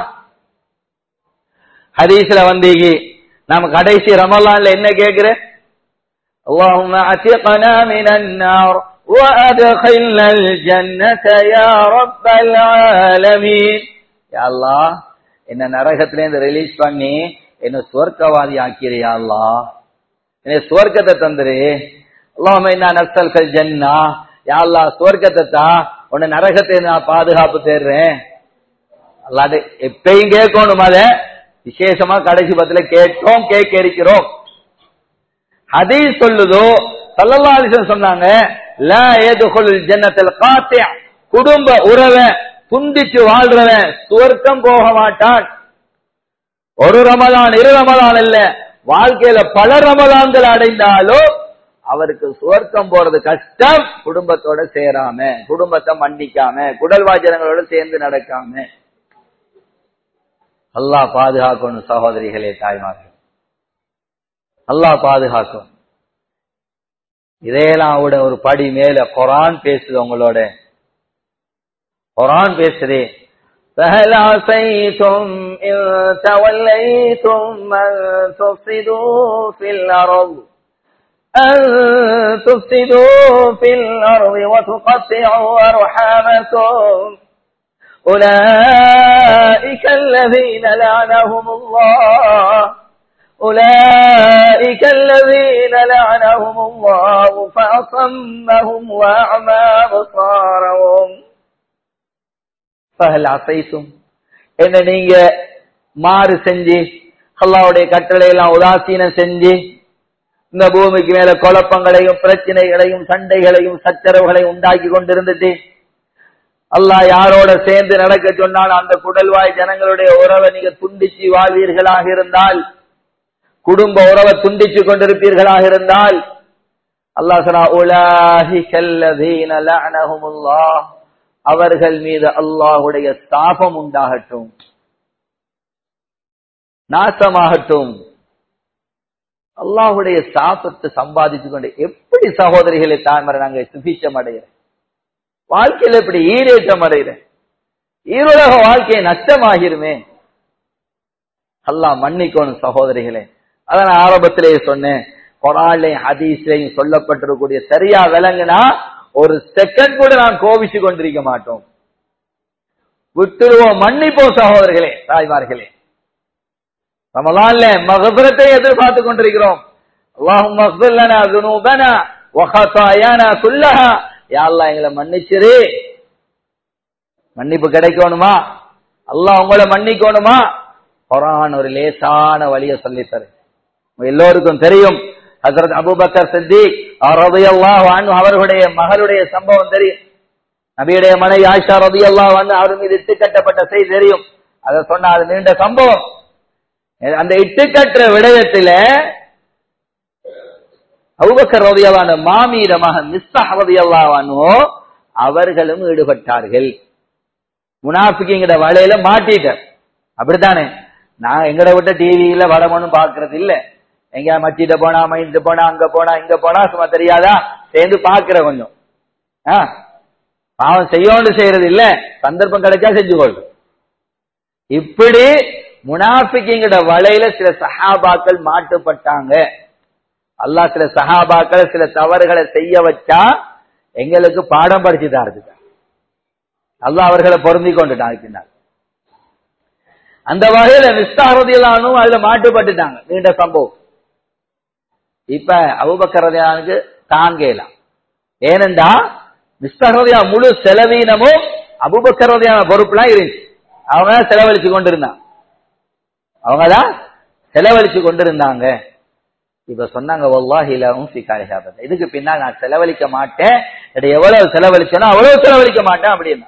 ஹதீஸ்ல வந்தீங்க நாம கடைசி ரமலான்ல என்ன கேக்குறேன் اللهم اعتقنا من النار وادخلنا الجنة يا رب العالمين يا الله என்ன நரகத்துல இருந்து ரிலீஸ் பண்ணி என்ன சுவர்க்கவாதி ஆக்கிறியா அல்லாஹ் என்னை சுவர்க்கத்தை தந்துரு அல்லாஹ் என்ன நஸ்தல்கள் ஜன்னா யா அல்லாஹ் சுவர்க்கத்தை தா உன்னை நரகத்தை நான் பாதுகாப்பு தேடுறேன் அல்லாது எப்பயும் கேட்கணும் அத விசேஷமா கடைசி பத்துல கேட்டோம் கேட்க இருக்கிறோம் ஹதீஸ் சொல்லுதோ சல்லல்லாஹு அலைஹி வஸல்லம் சொன்னாங்க லா யதுகுல் ஜன்னத்தில் காத்தி குடும்ப உறவை துண்டிச்சு வாழ்றவன் சுவர்க்கம் போக மாட்டான் ஒரு ரமலான் இரு ரமலான் இல்ல வாழ்க்கையில பல ரமலான்கள் அடைந்தாலும் அவருக்கு சுவர்க்கம் போறது கஷ்டம் குடும்பத்தோட சேராம குடும்பத்தை மன்னிக்காம குடல்வாஜனங்களோட சேர்ந்து நடக்காம அல்லாஹ் பாதுகாக்கணும் சகோதரிகளே தாய்மார்கள் அல்லாஹ் பாதுகாக்கும் இதையெல்லாம் விட ஒரு படி மேல குரான் பேசுது உங்களோட குரான் பேசுதே فهل عسيتم إن توليتم أن تفسدوا في الأرض أن تفسدوا في الأرض وتقطعوا أرحامكم أولئك الذين لعنهم الله أولئك الذين لعنهم الله فأصمهم وأعمى أبصارهم فهل عصيتم என்ன நீங்க மாறு செஞ்சு அல்லாவுடைய கட்டளை எல்லாம் உதாசீனம் செஞ்சு இந்த பூமிக்கு மேல குழப்பங்களையும் பிரச்சனைகளையும் சண்டைகளையும் சச்சரவுகளையும் உண்டாக்கி கொண்டிருந்துட்டு அல்லாஹ் யாரோட சேர்ந்து நடக்க சொன்னால் அந்த குடல்வாய் ஜனங்களுடைய உறவை நீங்க துண்டிச்சு வாழ்வீர்களாக இருந்தால் குடும்ப உறவை துண்டிச்சு கொண்டிருப்பீர்களாக இருந்தால் அல்லாஹ் சொன்னா உலாஹிகல்லதீன லஅனஹுமுல்லாஹ் அவர்கள் மீது அல்லாஹ்வுடைய சாபம் உண்டாகட்டும் நாசமாகட்டும் அல்லாஹ்வுடைய சாபத்தை சம்பாதிச்சு கொண்டு எப்படி சகோதரிகளை தாய்மறை நாங்க சுபிச்சம் அடைகிறோம் வாழ்க்கையில இப்படி ஈரேற்றம் அடைகிறேன் ஈருலக வாழ்க்கை நஷ்டமாகிருமே அல்லாஹ் மன்னிக்கணும் சகோதரிகளே அதான் நான் ஆரம்பத்திலேயே சொன்னேன் குரான்லையும் ஹதீஸ்லையும் சொல்லப்பட்டிருக்கக்கூடிய சரியா விளங்குனா ஒரு செகண்ட் கூட நான் கோபிச்சு கொண்டிருக்க மாட்டோம் விட்டுருவோம் மன்னிப்போம் சகோதரர்களே தாய்மார்களே ரமலான்ல மகபுரத்தை எதிர்பார்த்து கொண்டிருக்கிறோம் அல்லாஹும் மக்ஃபிர்லனா ذنوبنا وخطايانا كلها யா அல்லாஹ் எங்களை மன்னிச்சிரு மன்னிப்பு கிடைக்கணுமா அல்லாஹ் உங்களை மன்னிக்கணுமா குரான் ஒரு லேசான வழியை சொல்லித்தரு உங்க எல்லோருக்கும் தெரியும் ஹசரத் அபூபக்கர் சித்திக் ரலியல்லாஹு அன்ஹு அவர்களுடைய மகளுடைய சம்பவம் தெரியும் நபியுடைய மனைவி ஆயிஷா ரலியல்லாஹு அன்ஹு அவர் மீது இட்டுக்கட்டப்பட்ட செய்தி தெரியும் அதை சொன்ன அது நீண்ட சம்பவம் அந்த இட்டுக்கட்டுற விடயத்தில அபூபக்கர் ரலியல்லாஹு அன்ஹு மாமீர மகன் மிஸ்ஸஹ் ரலியல்லாஹு அன்ஹு அவர்களும் ஈடுபட்டார்கள் முனாஃபிக்கிங்கிற வலையில மாட்டிட்டார் அப்படித்தானே நான் எங்கட விட்ட டிவியில வடமனும் பாக்குறது இல்ல எங்க மச்சிட்ட போனா மைண்ட் போனா அங்க போனா இங்க போனா சும்மா தெரியாதா சேர்ந்து பாக்குற கொஞ்சம் ஆ, பாவம் செய்யோன்னு செய்யறது இல்ல சந்தர்ப்பம் கிடைச்சா செஞ்சு கொள்ளும் இப்படி முனாஃபிக்கிங்கிற வலையில சில சஹாபாக்கள் மாட்டுப்பட்டாங்க அல்லாஹ் சில சஹாபாக்களை சில தவறுகளை செய்ய வச்சா எங்களுக்கு பாடம் படிச்சுதான் இருக்கு அல்லாஹ் அவர்களை பொருந்தி கொண்டுட்டான் பின்னால் அந்த வகையில மிஸ்தாரதியலானும் அதுல மாட்டுப்பட்டுட்டாங்க நீண்ட சம்பவம் இப்ப அபுபக்கரதியானுக்கு தாங்கலாம் ஏனென்றா மிஸ்தகரதியா முழு செலவீனமும் அபுபக்கரதியான பொறுப்புலாம் இருந்துச்சு அவங்க தான் செலவழிச்சு கொண்டிருந்தாங்க அவங்க தான் செலவழிச்சு கொண்டிருந்தாங்க இப்ப சொன்னாங்க வல்லாஹி லஹும் ஃபீ காலிஹாபத் இதுக்கு பின்னால் நான் செலவழிக்க மாட்டேன் இது எவ்வளவு செலவழிச்சனோ அவ்வளவு செலவழிக்க மாட்டேன் அப்படின்னா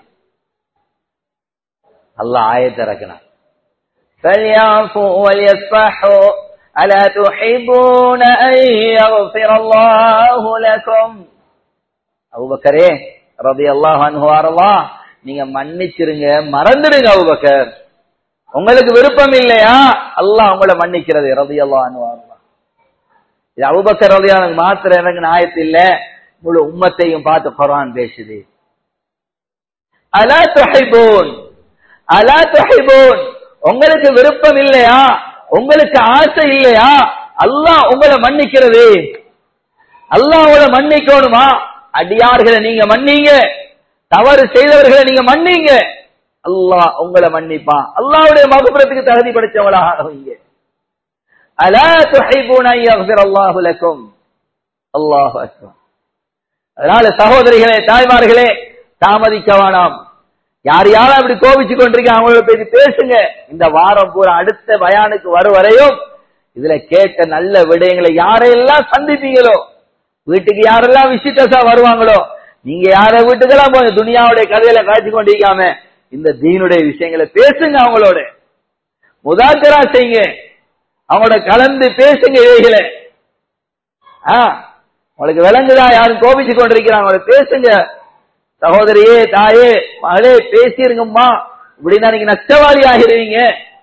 அல்லாஹ் ஆயத்தை இறக்கினான் فليعفوا وليصفحوا ألا تحبون أن يغفر الله لكم அபுபக்கரே ரதி அல்லாஹ் அன்ஹுவாரல்லா நீங்க மன்னிச்சிருங்க மறந்துடுங்க அபுபக்கர் உங்களுக்கு விருப்பம் இல்லையா அல்லாஹ் உங்களை மன்னிக்கிறது ரதி அல்லாஹ் அன்ஹுவாரல்லா இது அபுபக்கர் ரலியல்லாஹு மாத்திரம் எனக்கு நாயத்து இல்ல முழு உம்மத்தையும் பார்த்து குர்ஆன் பேசுது அலா துஹிபூன் அலா துஹிபூன் உங்களுக்கு விருப்பம் இல்லையா உங்களுக்கு ஆசை இல்லையா அல்லாஹ் உங்களை மன்னிக்கிறது அல்லாஹ் உங்களை மன்னிக்கணுமா அடியார்களை நீங்க மன்னிங்க தவறு செய்தவர்களை நீங்க மன்னிங்க அல்லாஹ் உங்களை மன்னிப்பான் அல்லாஹ்வுடைய மகபுரத்துக்கு தகுதி படைச்சவங்களாக ஆகுவீங்க அலா துஹிபூன அன் யக்ஃபிர் அல்லாஹு லக்கும் அல்லாஹு அக்பர் அதனால சகோதரிகளே தாய்மார்களே தாமதிக்க வேணாம் யார் யாரும் அப்படி கோபிச்சு கொண்டிருக்கீங்க அவங்களோட போய் பேசுங்க இந்த வாரம் பூரா அடுத்த பயானுக்கு வரும் வரையும் இதுல கேட்ட நல்ல விடயங்களை யாரையெல்லாம் சந்திப்பீங்களோ வீட்டுக்கு யாரெல்லாம் விசிட்டர்ஸா வருவாங்களோ நீங்க யார வீட்டுக்கெல்லாம் போய் துனியாவுடைய கதையில காய்ச்சி கொண்டிருக்காம இந்த தீனுடைய விஷயங்களை பேசுங்க அவங்களோட முதாக்கரா செய்யுங்க அவங்களோட கலந்து பேசுங்க இவைகளை ஆ உங்களுக்கு விளங்குதா யாரும் கோபிச்சு கொண்டிருக்கிறாங்க அவங்கள பேசுங்க சகோதரியே தாயே மகளே பேசிருங்கம்மா இப்படின்னா நீங்க நஷ்டவாளி ஆகிருவீங்க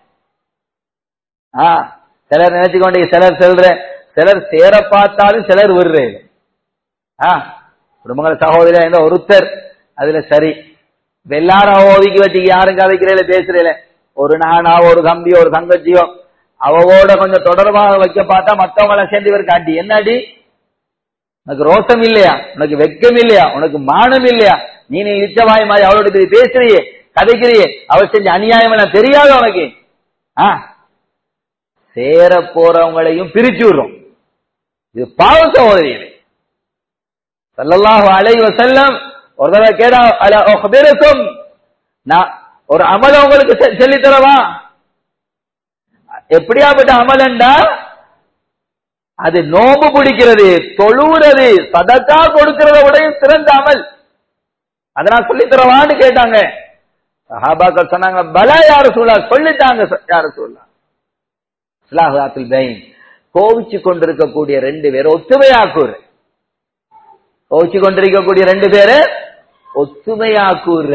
ஆ சிலர் நினைச்சு கொண்டீங்க சிலர் செல்ற சிலர் சேர பார்த்தாலும் சிலர் விடுறேன் ஆ குடும்பங்கள சகோதரியா இருந்த ஒருத்தர் அதுல சரி இப்ப எல்லாரும் ஒதுக்கி வச்சு யாரும் கதைக்கிறேன் பேசுறேன் ஒரு நானா ஒரு தம்பியோ ஒரு தங்கச்சியோ அவவோட கொஞ்சம் தொடர்பாக வைக்க பார்த்தா மத்தவங்கள சேர்ந்து இவர் காட்டி என்னடி உனக்கு ரோசம் இல்லையா உனக்கு வெக்கம் இல்லையா உனக்கு மானம் இல்லையா நீ நீ இச்சவாய் மாதிரி அவளோட போய் பேசுறியே கதைக்கிறியே அவள் செஞ்ச அநியாயம் எல்லாம் தெரியாது உனக்கு ஆ சேர போறவங்களையும் பிரிச்சு விடுறோம் இது பாவ சகோதரிகளே சல்லல்லாஹு அலைஹி வஸல்லம் ஒரு தடவை கேடா அல உஹ்பிருக்கும் நான் ஒரு அமல உங்களுக்கு செ- சொல்லித் தரவா எப்படியாப்பட்ட அமலண்டா அது நோம்பு பிடிக்கிறது தொழுவுறது சதக்கா கொடுக்கிறத விடையும் சிறந்த அமல் அதை நான் சொல்லித் தரவான்னு கேட்டாங்க சஹாபாக்கள் சொன்னாங்க பலா யாரு சொல்லா சொல்லித்தாங்க ச- யாரு சொல்லா இஸ்லாஹாத்துல் பைன் கோவிச்சு கொண்டிருக்கக்கூடிய ரெண்டு பேர் ஒத்துமையாக்கூர் கோவிச்சு கொண்டிருக்கக்கூடிய ரெண்டு பேரு ஒத்துமையாக்கூர்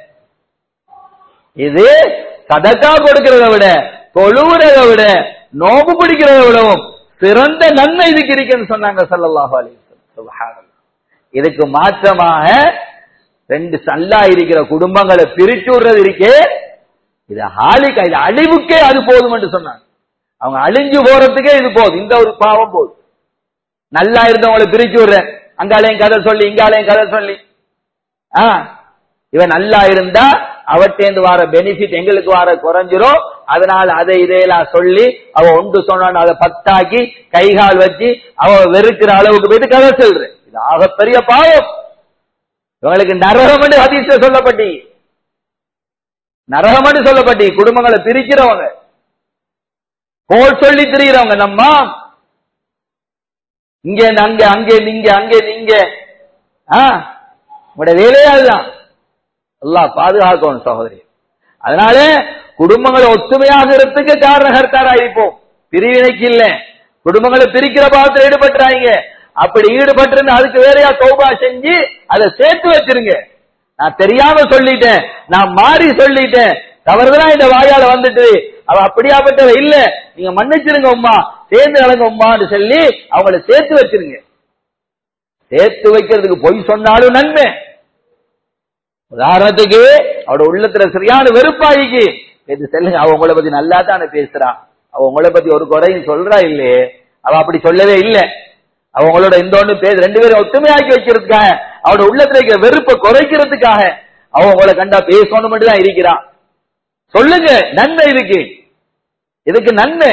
இது சதக்கா கொடுக்கிறத விட தொழுவுறதை விட நோம்பு பிடிக்கிறத விடவும் சிறந்த நன்மை இதுக்கு இருக்குன்னு சொன்னாங்க ஸல்லல்லாஹு அலைஹி வஸல்லம் சுப்ஹானல்லாஹ். இதுக்கு மாற்றமாக ரெண்டு சல்லா இருக்கிற குடும்பங்களை பிரிச்சு விடுறது இருக்கே இது ஹாலிக்கா இது அழிவுக்கே அது போதும் என்று சொன்னாங்க அவங்க அழிஞ்சு போறதுக்கே இது போதும் இந்த ஒரு பாவம் போதும் நல்லா இருந்தவங்களை பிரிச்சு விடுறேன் அங்காலையும் கதை சொல்லி இங்காலையும் கதை சொல்லி ஆ இவன் நல்லா இருந்தா அவட்டேந்து வர பெனிஃபிட் எங்களுக்கு வர குறைஞ்சிரும் அதனால அதை இதையெல்லாம் சொல்லி அவ ஒன்று சொன்னான்னு அதை பத்தாக்கி கைகால் வச்சு அவ வெறுக்கிற அளவுக்கு போயிட்டு கதை சொல்றேன் இது ஆகப்பெரிய பாவம் இவங்களுக்கு நரகம் என்று ஹதீஸ்ல சொல்லப்பட்டி நரகம் என்று சொல்லப்பட்டி குடும்பங்களை பிரிக்கிறவங்க போல் சொல்லி திரிகிறவங்க நம்ம இங்க இருந்து அங்க அங்கே நீங்க அங்கே நீங்க ஆ உங்களுடைய வேலையே அதுதான் அல்லாஹ் பாதுகாக்கணும் சகோதரி அதனால குடும்பங்களை ஒத்துமையாகிறதுக்கு காரணகர்த்தாரா இருப்போம் பிரிவினைக்கு இல்ல குடும்பங்களை பிரிக்கிற பாவத்தில் ஈடுபட்டுறாங்க அப்படி ஈடுபட்டு அதுக்கு வேறையா தௌபா செஞ்சு அதை சேர்த்து வச்சிருங்க நான் தெரியாம சொல்லிட்டேன் நான் மாறி சொல்லிட்டேன் தவறுதலா இந்த வாயால வந்துட்டு அவ அப்படியாப்பட்டவ இல்ல நீங்க மன்னிச்சிருங்க உம்மா சேர்ந்து கலங்க உம்மான்னு சொல்லி அவங்கள சேர்த்து வச்சிருங்க சேர்த்து வைக்கிறதுக்கு பொய் சொன்னாலும் நன்மை உதாரணத்துக்கு அவட உள்ளத்துல சரியான வெறுப்பாயிக்கு இது செல்லுங்க அவ உங்களை பத்தி நல்லா தானே பேசுறா அவ உங்களை பத்தி ஒரு குறையும் சொல்றா இல்லையே அவ அப்படி சொல்லவே இல்ல அவ உங்களோட இந்த ஒண்ணு பேச ரெண்டு பேரும் ஒத்துமையாக்கி வைக்கிறதுக்காக அவட உள்ளத்துல இருக்கிற வெறுப்பை குறைக்கிறதுக்காக அவ உங்களை கண்டா பேசணும் மட்டும் தான் இருக்கிறா சொல்லுங்க நன்மை இதுக்கு இதுக்கு நன்மை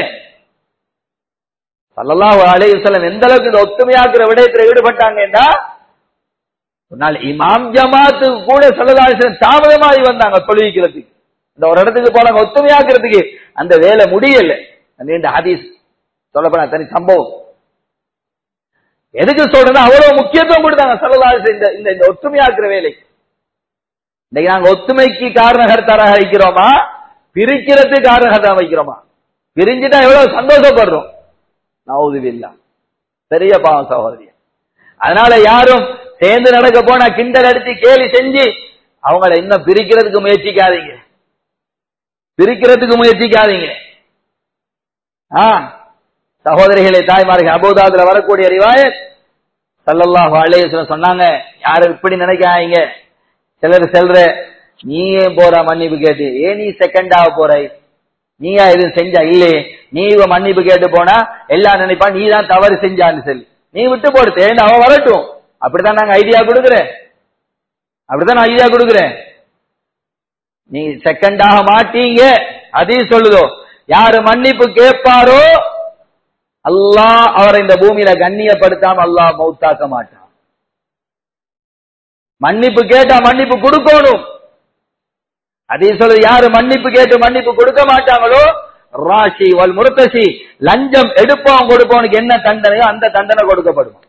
சல்லல்லாஹு அலைஹி வஸல்லம் எந்த அளவுக்கு இந்த ஒத்துமையாக்குற விடயத்துல ஈடுபட்டாங்கன்னா ஒரு நாள் இமாம் ஜமாத்துக்கு கூட சொல்லதாசன் தாமதமாகி வந்தாங்க தொழுவிக்கிறதுக்கு இந்த ஒரு இடத்துக்கு போனாங்க ஒத்துமையாக்குறதுக்கு அந்த வேலை முடியல நீண்ட ஹதீஸ் சொல்லப்பட தனி சம்பவம் எதுக்கு சொல்றேன்னா அவ்வளவு முக்கியத்துவம் கொடுத்தாங்க சொல்லதாசன் இந்த இந்த இந்த ஒத்துமையாக்குற வேலை இன்னைக்கு நாங்க ஒத்துமைக்கு காரணகர்த்தாராக வைக்கிறோமா பிரிக்கிறதுக்கு காரணகர்த்தா வைக்கிறோமா பிரிஞ்சுட்டா எவ்வளவு சந்தோஷப்படுறோம் நவுதுவில்லா பெரிய பாவம் சகோதரி அதனால யாரும் சேர்ந்து நடக்க போனா கிண்டல் அடிச்சு கேலி செஞ்சு அவங்கள இன்னும் பிரிக்கிறதுக்கு முயற்சிக்காதீங்க பிரிக்கிறதுக்கு முயற்சிக்காதீங்க ஆ சகோதரிகளே தாய்மார்கள் அபோதாதுல வரக்கூடிய ரிவாயத் சல்லல்லாஹு அலைஹி வஸல்லம் சொன்னாங்க யாரும் இப்படி நினைக்காதீங்க சிலர் செல்ற நீ ஏன் போற மன்னிப்பு கேட்டு ஏன் நீ செகண்ட் ஆக போறாய் நீயா எதுவும் செஞ்சா இல்லையே நீ இவ மன்னிப்பு கேட்டு போனா எல்லாம் நினைப்பா நீ தான் தவறு செஞ்சான்னு சொல்லி நீ விட்டு போடு தேண்டு அவன் வரட்டும் அப்படித்தான் நாங்க ஐடியா கொடுக்குறேன் அப்படித்தான் நான் ஐடியா கொடுக்குறேன் நீ செகண்ட் ஆக மாட்டீங்க அதையும் சொல்லுதோ யாரு மன்னிப்பு கேட்பாரோ அல்லாஹ் அவரை இந்த பூமியில கண்ணியப்படுத்தாம அல்லாஹ் மௌத்தாக்க மாட்டான் மன்னிப்பு கேட்டா மன்னிப்பு கொடுக்கணும் அதே சொல்றது யாரு மன்னிப்பு கேட்டு மன்னிப்பு கொடுக்க மாட்டாங்களோ ராசி வல் முருத்தசி லஞ்சம் எடுப்பவன் கொடுப்பவனுக்கு என்ன தண்டனையோ அந்த தண்டனை கொடுக்கப்படும்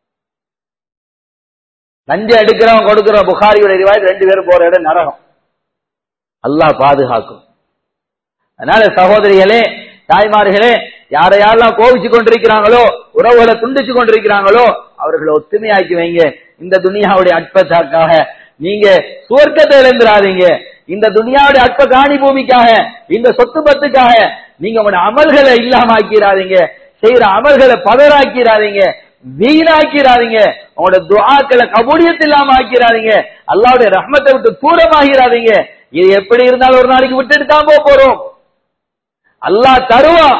லஞ்சம் எடுக்கிறவன் கொடுக்கிற புகாரியோட ரிவாயத் ரெண்டு பேரும் போற இடம் நரகம் அல்லாஹ் பாதுகாக்கும் அதனால சகோதரிகளே தாய்மார்களே யாரை யாரெல்லாம் கோவிச்சு கொண்டிருக்கிறாங்களோ உறவுகளை துண்டிச்சு கொண்டிருக்கிறாங்களோ அவர்களை ஒத்துமையாக்கி வைங்க இந்த துனியாவுடைய அற்பத்தாக்காக நீங்க சுவர்க்கத்தை இழந்துடாதீங்க இந்த துனியாவுடைய அற்ப காணி பூமிக்காக இந்த சொத்து பத்துக்காக நீங்க உங்களோட அமல்களை இல்லாம ஆக்கிறாதீங்க செய்யற அமல்களை பதறாக்கிறாதீங்க வீணாக்கிறாதீங்க உங்களோட துஆக்களை கபூலியத் இல்லாம ஆக்கிறாதீங்க அல்லாவுடைய ரஹ்மத்தை விட்டு தூரமாகிறாதீங்க இது எப்படி இருந்தாலும் ஒரு நாளைக்கு விட்டுட்டு தான் போக போறோம் அல்லாஹ் தருவான்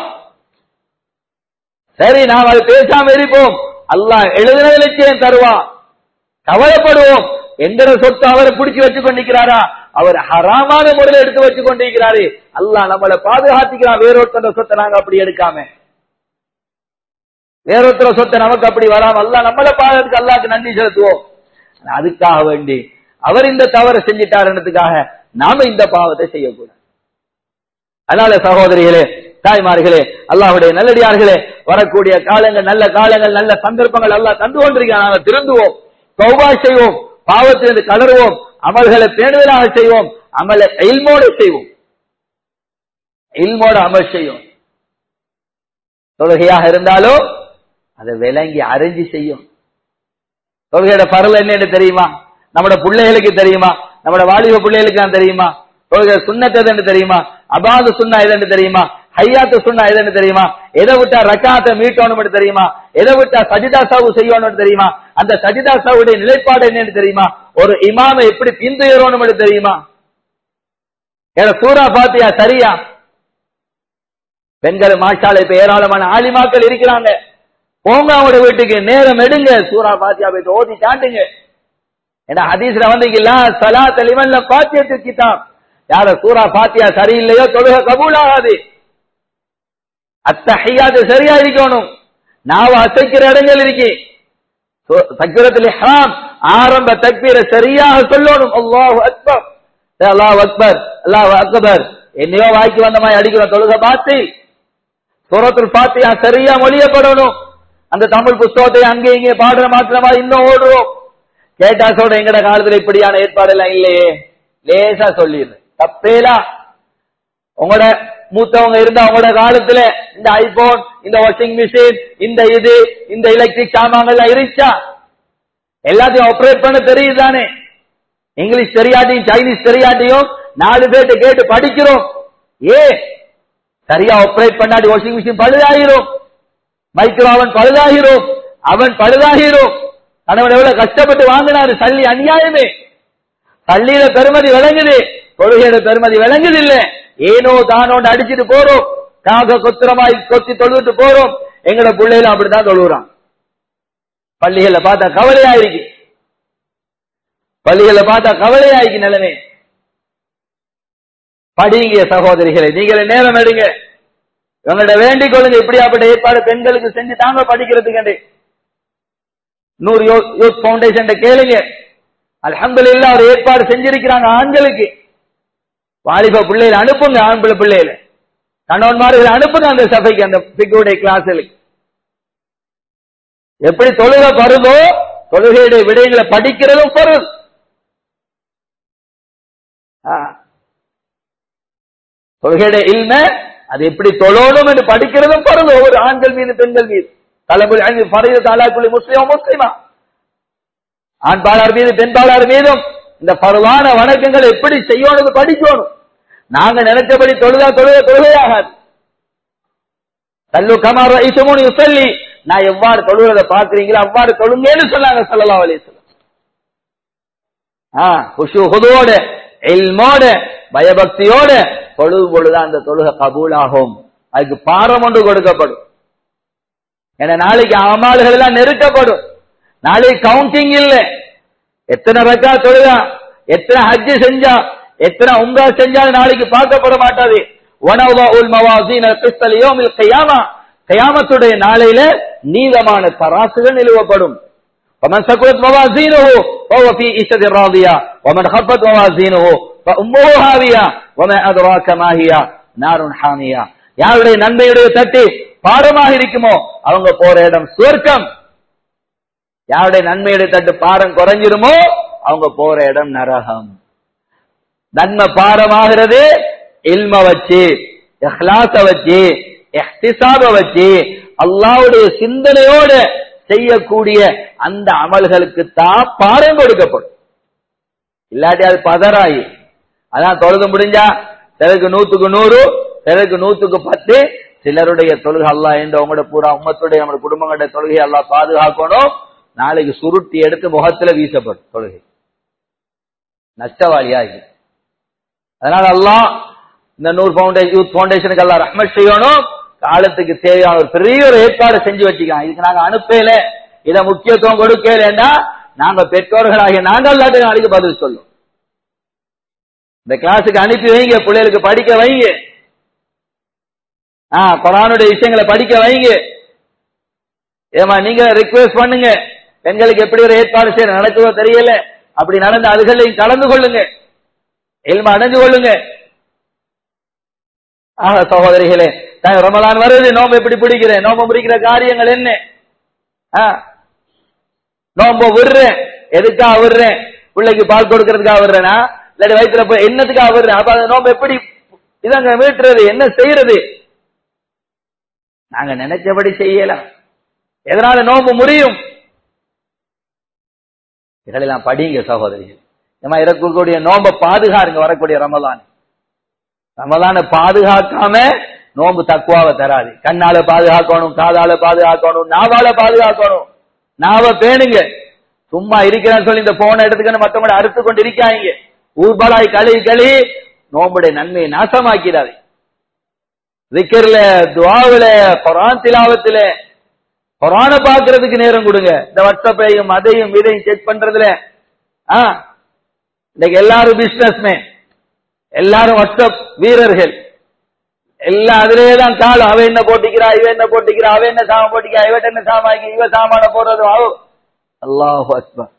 சரி நாம் அது பேசாம இருப்போம் அல்லாஹ் எழுதின நிச்சயம் தருவான் கவலைப்படுவோம் எங்கட சொத்து அவரை பிடிச்சு வச்சு கொண்டிருக்கிறாரா அவர் ஹராமான முறையில் எடுத்து வச்சு கொண்டிருக்கிறாரு அல்லாஹ் நம்மளை பாதுகாத்துக்கிறான் வேறொருத்தர சொத்தை நாங்க அப்படி எடுக்காம வேறொருத்தர சொத்தை நமக்கு அப்படி வராம அல்லாஹ் நம்மளை பாதுகாத்துக்கு அல்லாஹ்க்கு நன்றி செலுத்துவோம் ஆனா அதுக்காக வேண்டி அவர் இந்த தவறை செஞ்சிட்டாருன்றதுக்காக நாம இந்த பாவத்தை செய்யக்கூடாது அதனால சகோதரிகளே தாய்மார்களே அல்லாஹ்வுடைய நல்லடியார்களே வரக்கூடிய காலங்கள் நல்ல காலங்கள் நல்ல சந்தர்ப்பங்கள் அல்லாஹ் தந்து கொண்டிருக்கிறான் நாங்கள் திருந்துவோம் தௌபா செய்வோம் பாவத்திலிருந்து கலருவோம் அமல்களை பேணுதலாக செய்வோம் அமலை இல்மோடு செய்வோம் இல்மோடு அமல் செய்யும் தொழுகையாக இருந்தாலும் அதை விளங்கி அறிஞ்சு செய்யும் தொழுகையோட பரல் என்னன்னு தெரியுமா நம்மட பிள்ளைகளுக்கு தெரியுமா நம்மட வாலிப பிள்ளைகளுக்கு தான் தெரியுமா தொழுகை சுண்ணத்து எதுன்னு தெரியுமா அபாது சுண்ணா எதுன்னு தெரியுமா ஹையாத்து சுண்ணா எதுன்னு தெரியுமா எதை விட்டா ரக்காத்தை மீட்டோன்னு தெரியுமா எதை விட்டா சஜிதா சாவு செய்யணும்னு தெரியுமா அந்த சஜிதா சாவுடைய நிலைப்பாடு என்னன்னு தெரியுமா ஒரு இமாமை எப்படி பிந்துயரோன்னு தெரியுமா ஏன்னா சூரா பாத்தியா சரியா பெண்கள் மாஷால இப்ப ஏராளமான ஆலிமாக்கள் இருக்கிறாங்க போங்க அவங்களோட வீட்டுக்கு நேரம் எடுங்க சூரா பாத்தியா போய் ஓதி காட்டுங்க ஏன்னா ஹதீஸ்ல வந்தீங்களா சலா தெளிவன்ல பாத்தியத்து கிதாப் யார சூரா பாத்தியா சரியில்லையோ தொழுக கபூல் ஆகாது அத்தஹியாது சரியா இருக்கணும் நாவ அசைக்கிற இடங்கள் இருக்கு தக்பீரத்தில் இஹ்ராம் ஆரம்ப தக்பீரை சரியாக சொல்லணும் அல்லாஹ் அக்பர் அல்லாஹ் அக்பர் அல்லாஹ் அக்பர் என்னையோ வாய்க்கு வந்த மாதிரி அடிக்கிற தொழுக பார்த்து சூரத்துல் பாத்தியா சரியா மொழியப்படணும் அந்த தமிழ் புஸ்தகத்தை அங்கே இங்கே பாடுற மாத்திரமா இன்னும் ஓடுறோம் கேட்டா சொல்ற எங்கட காலத்துல இப்படியான ஏற்பாடு எல்லாம் இல்லையே லேசா சொல்லிடுறேன் தப்பேலா உங்களோட மூத்தவங்க இருந்தா உங்களோட காலத்துல இந்த ஐபோன் இந்த வாஷிங் மிஷின் இந்த இது இந்த எலக்ட்ரிக் சாமான்கள் இருந்துச்சா எல்லாத்தையும் ஆப்ரேட் பண்ண தெரியுது தானே இங்கிலீஷ் தெரியாட்டியும் சைனீஸ் தெரியாட்டியும் நாலு பேர்ட்ட கேட்டு படிக்கிறோம் ஏ சரியா ஆப்ரேட் பண்ணாட்டி வாஷிங் மிஷின் பழுதாகிரும் மைக்ரோ அவன் பழுதாகிரும் அவன் பழுதாகிரும் கணவன் எவ்வளவு கஷ்டப்பட்டு வாங்கினாரு சல்லி அநியாயமே பள்ளியில பெருமதி விளங்குது தொழுகையோட பெருமதி விளங்குது இல்ல ஏனோ தானோண்டு அடிச்சிட்டு போறோம் காக கொத்திரமாய் கொத்தி தொழுவிட்டு போறோம் எங்கட பிள்ளையில அப்படித்தான் தொழுகிறான் பள்ளிகளை பார்த்தா கவலையா இருக்கு பள்ளிகளை பார்த்தா கவலையா இருக்கு நிலைமை படிங்க சகோதரிகளை நீங்களே நேரம் எடுங்க இவங்கள்ட்ட வேண்டிக் கொள்ளுங்க இப்படியாப்பட்ட ஏற்பாடு பெண்களுக்கு செஞ்சு தாங்க படிக்கிறதுக்கு நூறு யூத் பவுண்டேஷன் கேளுங்க அல்ஹம்துலில்லாஹ் ஒரு ஏற்பாடு செஞ்சிருக்கிறாங்க ஆண்களுக்கு வாலிப பிள்ளைகளை அனுப்புங்க ஆண் பிள்ளை பிள்ளைகளை கணவன்மார்களை அனுப்புங்க அந்த சபைக்கு அந்த பிக்குடைய கிளாஸுக்கு எப்படி தொழுகை பருதோ தொழுகையுடைய விடயங்களை படிக்கிறதும் பொருள் ஆ. தொழுகையுடைய இல்ம அது எப்படி தொழணும் என்று படிக்கிறதும் பொருள் ஒவ்வொரு ஆண்கள் மீது பெண்கள் மீது தலைமுறை ஐந்து பறைய தாலாக்குள்ளி முஸ்லிமா முஸ்லிமா ஆண் பாலார் மீது பெண் பாலார் மீதும் இந்த பருவான வணக்கங்கள் எப்படி செய்யணும் படிக்கணும் நாங்க நினைச்சபடி தொழுதா தொழுக தொழுகையாகாது தல்லு கமார் ஐசமுனி சொல்லி நான் எவ்வாறு தொழுகிறத பாக்குறீங்களோ அவ்வாறு தொழுங்கன்னு சொன்னாங்க ஸல்லல்லாஹு அலைஹி வஸல்லம் ஆ குஷு ஹுதோட இல்மோட பயபக்தியோட தொழுது பொழுது அந்த தொழுகை கபூலாகும் அதுக்கு பாரம் ஒன்று கொடுக்கப்படும் ஏன்னா நாளைக்கு அமால்கள் எல்லாம் நெருக்கப்படும் நாளைக்கு கவுண்டிங் இல்ல எத்தனை ரக்கா தொழுதா எத்தனை ஹஜ் செஞ்சா எத்தனை உங்கா செஞ்சாலும் நாளைக்கு பார்க்கப்பட மாட்டாது உணவு மவாசீன கிறிஸ்தல் யோமில் கையாமா கயாமத்துடைய நாளையில நீதமான தராசுகள் நிலுவப்படும் ومن ثقلت موازينه فهو في عيشة راضية ومن خفت موازينه فأمه هاوية وما أدراك ما هي نار حامية யாருடைய நன்மையுடைய தட்டு பாரமாக இருக்குமோ அவங்க போற இடம் சுவர்க்கம் யாருடைய நன்மையுடைய தட்டு பாரம் குறைஞ்சிருமோ அவங்க போற இடம் நரகம் நன்மை பாரமாகிறது இல்ம வச்சு இஹ்லாச வச்சு இஹ்திசாப வச்சு அல்லாவுடைய சிந்தனையோட செய்யக்கூடிய அந்த அமல்களுக்கு தான் பாரம் கொடுக்கப்படும் இல்லாட்டி அது பதறாயி அதான் தொழுது முடிஞ்சா சிலருக்கு நூத்துக்கு நூறு சிலருக்கு நூத்துக்கு பத்து சிலருடைய தொழுகை அல்லாஹ் என்ற உங்களோட பூரா உம்மத்துடைய நம்ம குடும்பங்களுடைய தொழுகை அல்லாஹ் பாதுகாக்கணும் நாளைக்கு சுருட்டி எடுத்து முகத்துல வீசப்படும் தொழுகை நஷ்டவாளியா இது அதனால அல்லாஹ் இந்த நூறு பவுண்டேஷன் யூத் பவுண்டேஷனுக்கு எல்லாம் ரஹ்மத் செய்யணும் காலத்துக்கு தேவையான ஒரு பெரிய ஒரு ஏற்பாடு செஞ்சு வச்சுக்கலாம் இதுக்கு நாங்க அனுப்பல இத முக்கியத்துவம் கொடுக்கலன்னா நாங்க பெற்றோர்களாகிய நாங்கள் எல்லாத்துக்கும் நாளைக்கு பதில் சொல்லும் இந்த கிளாஸுக்கு அனுப்பி வைங்க பிள்ளைகளுக்கு படிக்க வைங்க ஆ குரானுடைய விஷயங்களை படிக்க வைங்க ஏமா நீங்க ரிக்வெஸ்ட் பண்ணுங்க பெண்களுக்கு எப்படி ஒரு ஏற்பாடு செய்ய நடக்குதோ தெரியல அப்படி நடந்த அதுகளையும் கலந்து கொள்ளுங்க எல்ம அடைஞ்சு கொள்ளுங்க ஆக சகோதரிகளே நான் ரமலான் வருது நோம்பு எப்படி பிடிக்கிறேன் நோம்பு பிடிக்கிற காரியங்கள் என்ன ஆ, நோம்ப விடுறேன் எதுக்காக விடுறேன் பிள்ளைக்கு பால் கொடுக்கறதுக்காக விடுறேனா இல்லாட்டி வயிற்றுல போய் என்னத்துக்காக விடுறேன் அப்ப அந்த நோம்பு எப்படி இதாங்க மீட்டுறது என்ன செய்யறது நாங்க நினைச்சபடி செய்யலாம் எதனால நோம்பு முடியும் இதெல்லாம் படிங்க சகோதரிகள் நம்ம இருக்கக்கூடிய நோம்ப பாதுகாருங்க வரக்கூடிய ரமலான் ரமலான பாதுகாக்காம நோம்பு தக்குவாவை தராது கண்ணால பாதுகாக்கணும் காதால பாதுகாக்கணும் நாவால பாதுகாக்கணும் நாவ பேணுங்க சும்மா இருக்கிறேன்னு சொல்லி இந்த போன எடுத்துக்கணும் மத்தவங்க அறுத்து கொண்டு இருக்காங்க ஊர்பலாய் களி களி நோம்புடைய நன்மையை நாசமாக்கிறாரு திக்கர்ல துவாவுல குரான் திலாவத்துல குரான பாக்குறதுக்கு நேரம் கொடுங்க இந்த வாட்ஸ்அப்பையும் அதையும் இதையும் செக் பண்றதுல ஆ இன்னைக்கு எல்லாரும் பிசினஸ்மேன் எல்லாரும் வாட்ஸ்அப் வீரர்கள் எல்லாம் அதிலேயே தான் காலம் அவ என்ன போட்டிக்கிறா இவ என்ன போட்டிக்கிறா அவ என்ன சாமான் போட்டிக்கிறா இவட்ட என்ன சாமாக்கி இவ சாமான போடுறது ஆவோ அல்லாஹ் அக்பர்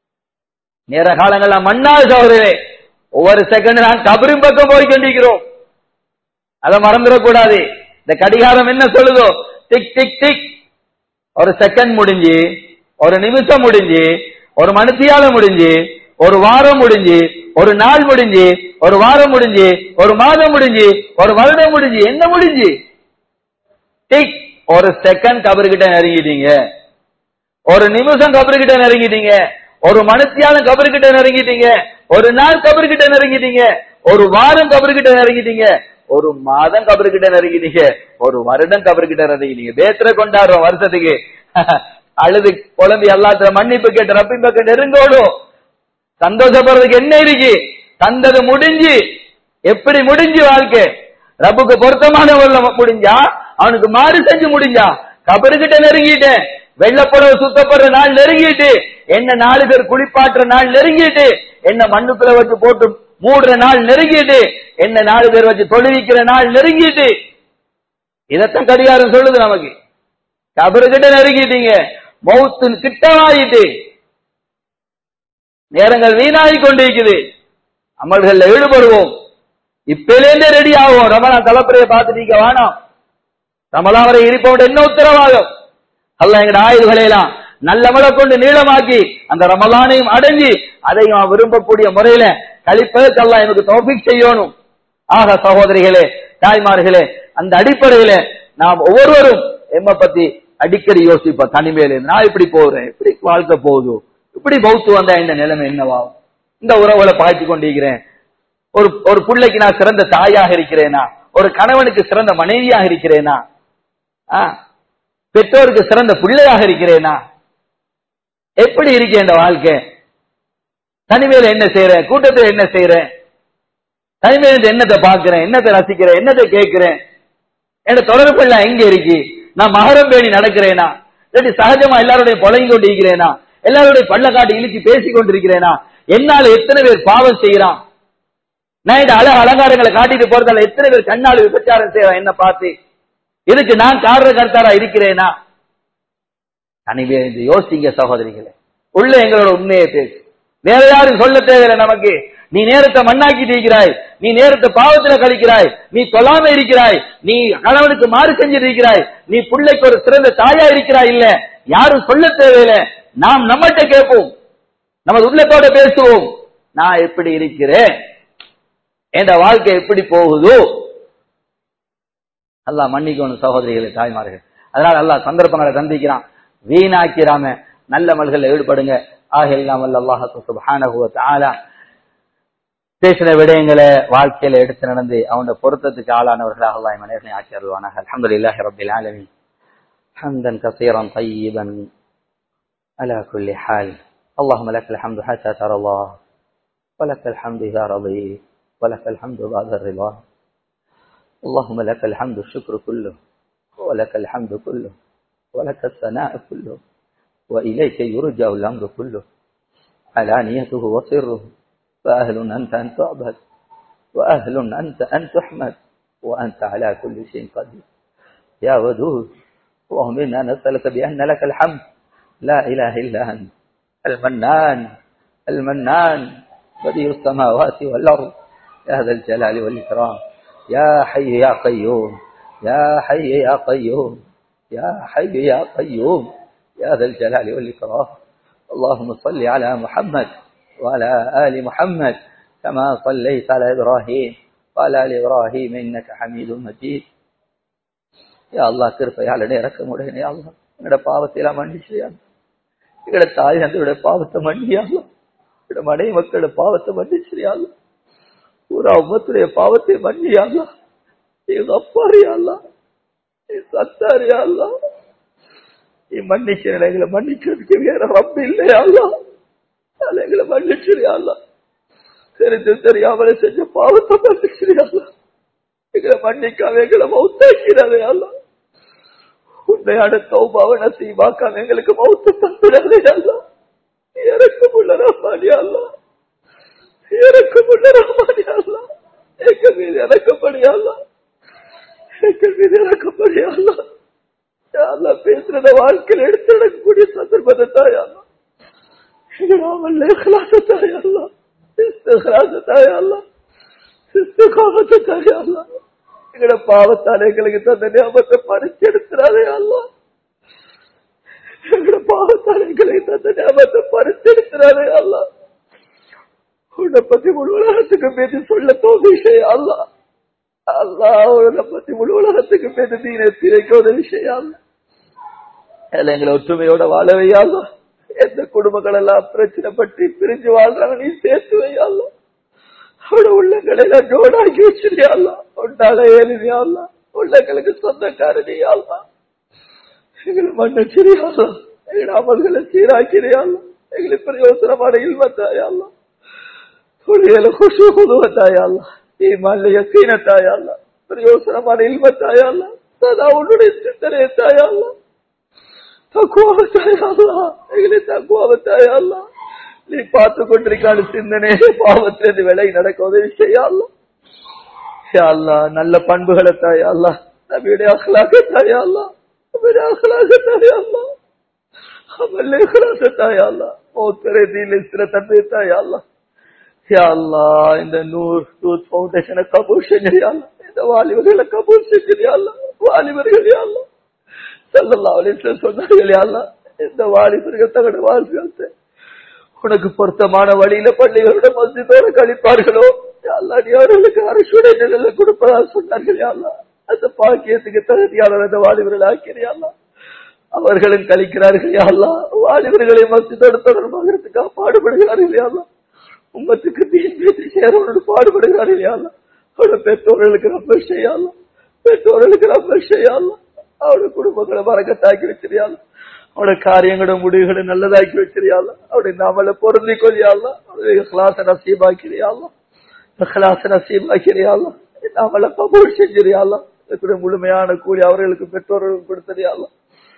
நேர காலங்கள்ல மண்ணால் சௌரவே ஒவ்வொரு செகண்ட் நான் கபரின் பக்கம் போய் கொண்டிருக்கிறோம் அதை மறந்துடக்கூடாது இந்த கடிகாரம் என்ன சொல்லுதோ டிக் டிக் டிக் ஒரு செகண்ட் முடிஞ்சு ஒரு நிமிஷம் முடிஞ்சு ஒரு மணித்தியால முடிஞ்சு ஒரு வாரம் முடிஞ்சு ஒரு நாள் முடிஞ்சு ஒரு வாரம் முடிஞ்சு ஒரு மாதம் முடிஞ்சு ஒரு வருடம் முடிஞ்சு என்ன முடிஞ்சு டிக் ஒரு செகண்ட் கபர்கிட்ட நெருங்கிட்டீங்க ஒரு நிமிஷம் கபர்கிட்ட நெருங்கிட்டீங்க ஒரு மனுத்தியாலும் கபர்கிட்ட நெருங்கிட்டீங்க ஒரு நாள் கபர்கிட்ட நெருங்கிட்டீங்க ஒரு வாரம் கபர்கிட்ட நெருங்கிட்டீங்க ஒரு மாதம் கபர்கிட்ட நெருங்கிட்டீங்க ஒரு வருடம் கபர்கிட்ட நெருங்கிட்டீங்க பேத்திர கொண்டாடுறோம் வருஷத்துக்கு அழுது குழம்பி எல்லாத்துல மன்னிப்பு கேட்டு ரப்பி பக்கம் நெருங்கோடும் சந்தோஷப்படுறதுக்கு என்ன இருக்கு தந்தது முடிஞ்சு எப்படி முடிஞ்சு வாழ்க்கை ரப்புக்கு பொருத்தமான உள்ள முடிஞ்சா அவனுக்கு மாறு செஞ்சு முடிஞ்சா கபருகிட்ட நெருங்கிட்டேன் வெள்ளப்புறவு சுத்தப்படுற நாள் நெருங்கிட்டு என்ன நாலு பேர் குளிப்பாட்டுற நாள் நெருங்கிட்டு என்ன மண்ணுக்குள்ள வச்சு போட்டு மூடுற நாள் நெருங்கிட்டு என்ன நாலு பேர் வச்சு தொழுவிக்கிற நாள் நெருங்கிட்டு இதத்தான் கடிகாரம் சொல்லுது நமக்கு கபருகிட்ட நெருங்கிட்டீங்க மௌத்து கிட்டமாயிட்டு நேரங்கள் வீணாகி கொண்டிருக்குது அமல்கள்ல ஈடுபடுவோம் இப்பலேந்தே ரெடி ஆகும் ரமலான் தலைப்புறைய பார்த்துட்டீங்க வேணாம் ரமலான் வரை இருப்போட என்ன உத்தரவாதம் அல்ல எங்கட ஆயுதங்களை எல்லாம் நல்ல மழை கொண்டு நீளமாக்கி அந்த ரமலானையும் அடைஞ்சி அதையும் விரும்பக்கூடிய முறையில கழிப்பதற்கு அல்லாஹ் எனக்கு தௌஃபீக் செய்யணும் ஆக சகோதரிகளே தாய்மார்களே அந்த அடிப்படையில நாம் ஒவ்வொருவரும் எம்ம பத்தி அடிக்கடி யோசிப்போம் தனிமையில இருந்து. நான் இப்படி போறேன் இப்படி வாழ்க்கை போகுது இப்படி பௌத்து வந்தா இந்த நிலைமை என்னவாகும் இந்த உறவுகளை பாய்ச்சி கொண்டிருக்கிறேன் ஒரு ஒரு பிள்ளைக்கு நான் சிறந்த தாயாக இருக்கிறேனா ஒரு கணவனுக்கு சிறந்த மனைவியாக இருக்கிறேனா ஆ, பெற்றோருக்கு சிறந்த பிள்ளையாக இருக்கிறேனா எப்படி இருக்கேன் இந்த வாழ்க்கை தனிமையில என்ன செய்யறேன் கூட்டத்தில் என்ன செய்யறேன் தனிமையில இருந்து என்னத்தை பார்க்கிறேன் என்னத்தை ரசிக்கிறேன் என்னத்தை கேட்கிறேன் என் தொடர்பு எல்லாம் எங்க இருக்கு நான் மகரம் பேணி நடக்கிறேனா இல்லாட்டி சகஜமா எல்லாருடைய புலங்கி கொண்டு இருக்கிறேனா எல்லாருடைய பள்ள காட்டி இழுச்சி பேசி கொண்டிருக்கிறேனா என்னால எத்தனை பேர் பாவம் செய்யறான் நான் இந்த அழகு அலங்காரங்களை காட்டிட்டு போறதால எத்தனை பேர் கண்ணால் விபச்சாரம் செய்யறான் என்ன பார்த்து இதுக்கு நான் காரண கர்த்தாரா இருக்கிறேனா தனிவே என்று யோசிங்க சகோதரிகளே உள்ள எங்களோட உண்மையை பேசு வேற யாரும் சொல்ல தேவையில்லை நமக்கு நீ நேரத்தை மண்ணாக்கிட்டு இருக்கிறாய் நீ நேரத்தை பாவத்துல கழிக்கிறாய் நீ தொழாம இருக்கிறாய் நீ கணவனுக்கு மாறு செஞ்சிட்டு இருக்கிறாய் நீ பிள்ளைக்கு ஒரு சிறந்த தாயா இருக்கிறாய் இல்ல யாரும் சொல்ல தேவையில்லை நாம் நம்மகிட்ட கேட்போம் நமது உள்ளத்தோட பேசுவோம் நான் எப்படி இருக்கிறேன் என் வாழ்க்கை எப்படி போகுதோ அல்லாஹ் மன்னிக்கணும் சகோதரிகளை தாய்மார்கள் அதனால அல்லாஹ் சந்தர்ப்பங்களை தந்திக்கிறான் வீணாக்கிறாம நல்ல மல்களில் ஈடுபடுங்க ஆக எல்லாம் வல்ல அல்லாஹ் சுப்ஹானஹு வ தஆலா பேசின விடயங்களை வாழ்க்கையில எடுத்து நடந்து அவனோட பொருத்தத்துக்கு ஆளானவர்களாக அல்லாஹ் மனிதனை ஆக்கி அருள்வானாக அல்ஹம்துலில்லாஹி ரப்பில் ஆலமீன் حمدا كثيرا طيبا على كل حال اللهم لك الحمد حتى ترى الله ولك الحمد إذا رضيت ولك الحمد بعد الرضا اللهم لك الحمد الشكر كله ولك الحمد كله ولك الثناء كله وإليك يرجع الأمر كله علانيته وسره فأهل أنت أن تعبد وأهل أنت أن تحمد وأنت على كل شيء قدير يا ودود اللهم إنا نسألك بأن لك الحمد لا إله إلا أنت المنان المنان بديع السماوات والأرض يا ذا الجلال والإكرام يا حي يا قيوم يا حي يا قيوم يا حي يا قيوم يا ذا الجلال والإكرام اللهم صل على محمد وعلى آل محمد كما صليت على إبراهيم وعلى آل إبراهيم إنك حميد مجيد யா அல்லாஹ் கிருப்பையாளனே இறக்கமுடையனே அல்லாஹ் எங்களோட பாவத்தை எல்லாம் மன்னிச்சியா எங்களோட தாய் அந்த பாவத்தை மன்னியாலும் எங்களோட மனைவி மக்களோட பாவத்தை மன்னிச்சிரியாலும் பூரா உமத்துடைய பாவத்தை மன்னியாலாம் எங்க அப்பாரியாலா நீ சத்தாரியாலா நீ மன்னிக்கிற எங்களை மன்னிக்கிறதுக்கு வேற ரப்பு இல்லையாலா அதனால எங்களை மன்னிச்சிரியாலா தெரிந்து தெரியாமலே செஞ்ச பாவத்தை மன்னிச்சிரியாலா எங்களை மன்னிக்காம எங்களை மௌத்தாக்கிறாரே அல்லா உண்மையான தௌபாவை நசீபாக்காம எங்களுக்கு மௌத்து தந்துடாதே அல்லா இறக்கமுள்ள ரஹ்மானி அல்லா இறக்கமுள்ள ரஹ்மானி அல்லா எங்க மீது இறக்கப்படி அல்லா எங்க மீது இறக்கப்படி அல்லா அல்லா பேசுறத வாழ்க்கையில் எடுத்து நடக்கக்கூடிய சந்தர்ப்பத்தை தாயாலா நாமல் தாயாலா தாயாலா சிஸ்துகாமத்தை தாயாலா எங்களோட பாவத்தால் எங்களுக்கு தந்த ஞாபகத்தை பறிச்சு எடுத்துறாதே அல்லா எங்களோட பாவத்தால் எங்களுக்கு தந்த ஞாபகத்தை பறிச்சு எடுத்துறாதே அல்லா உன்னை பத்தி முழு உலகத்துக்கு பேசி சொல்ல தோதிஷே அல்லா அல்லா உன்னை பத்தி முழு உலகத்துக்கு பேசி தீனை திரைக்க உதவி செய்யாம எங்களை ஒற்றுமையோட வாழ வையாலா எந்த குடும்பங்கள் எல்லாம் பிரச்சனை பற்றி பிரிஞ்சு வாழ்றாங்க நீ சேர்த்து வையாலா அவட உள்ளங்களை எல்லாம் ஜோடாக்கி வச்சிருக்கியாளா உண்டால ஏழுதியாளா உள்ளங்களுக்கு சொந்தக்காரனியாளா எங்களை மன்னிச்சிரியாளா எங்களை அமல்களை சீராக்கிறியாளா எங்களை பிரயோசனமான இல்வத்தாயாளா தொழில குஷு குதுவத்தாயாளா ஈமான்ல யக்கீனத்தாயாளா பிரயோசனமான இல்வத்தாயாளா சதா உன்னுடைய சிந்தனையத்தாயாளா தக்குவத்தாயாளா எங்களை தக்குவத்தாயாளா நீ பார்த்து கொண்டிருக்கான சிந்தனை பாவத்திலிருந்து விலை நடக்க உதவி செய்யலாம் நல்ல பண்புகளை தாயல்லா நபியுடைய அகலாக தாயல்லா நபியுடைய அகலாக தாயல்லா அமல்ல தாயல்லா மௌத்தரதியில் சில தந்தைத்தா யாழ்லா யா அல்லா இந்த நூர் யூத் பவுண்டேஷனை கபூல் செஞ்சியா இந்த வாலிபர்களை கபூல் செஞ்சியா வாலிபர்கள் யாழ்லா சல்லல்லா அலிஸ்ல சொன்னார்கள் யாழ்லா இந்த வாலிபர்கள் தகட வாழ்க்கை உனக்கு பொருத்தமான வழியில பள்ளிகளோட மஸ்ஜிதோட கழிப்பார்களோ அல்லா நீ அவர்களுக்கு அரசுடைய நிலையில கொடுப்பதா சொன்னார்கள் யாழ்லா அந்த பாக்கியத்துக்கு தகுதியான அந்த வாலிபர்கள் ஆக்கிறியாள்லா அவர்களும் கழிக்கிறார்கள் யாழ்லா வாலிபர்களை மஸ்ஜிதோடு தொடர்பாகிறதுக்காக பாடுபடுகிறார்கள் யாழ்லா உம்மத்துக்கு தீன் பேசி சேரவனோடு பாடுபடுகிறார்கள் யாழ்லா அவரோட பெற்றோர்களுக்கு ரொம்ப செய்யலாம் பெற்றோர்களுக்கு ரொம்ப செய்யலாம் அவருடைய குடும்பங்களை மறக்கத்தாக்கி வச்சிருயாலும் அவனோட காரியங்களோட முடிவுகளை நல்லதாக்கி வச்சிருயாலும் அவருடைய நாமளை பொருந்தி கொள்ளியாலும் அவருடைய கிளாச நசீபாக்கிறியாலும் கிளாச நசீபாக்கிறியாலும் நாமளை கபூல் செஞ்சிருயாலும் இதுக்கு முழுமையான கூலி அவர்களுக்கு பெற்றோர்களுக்கு கொடுத்தறியாலும்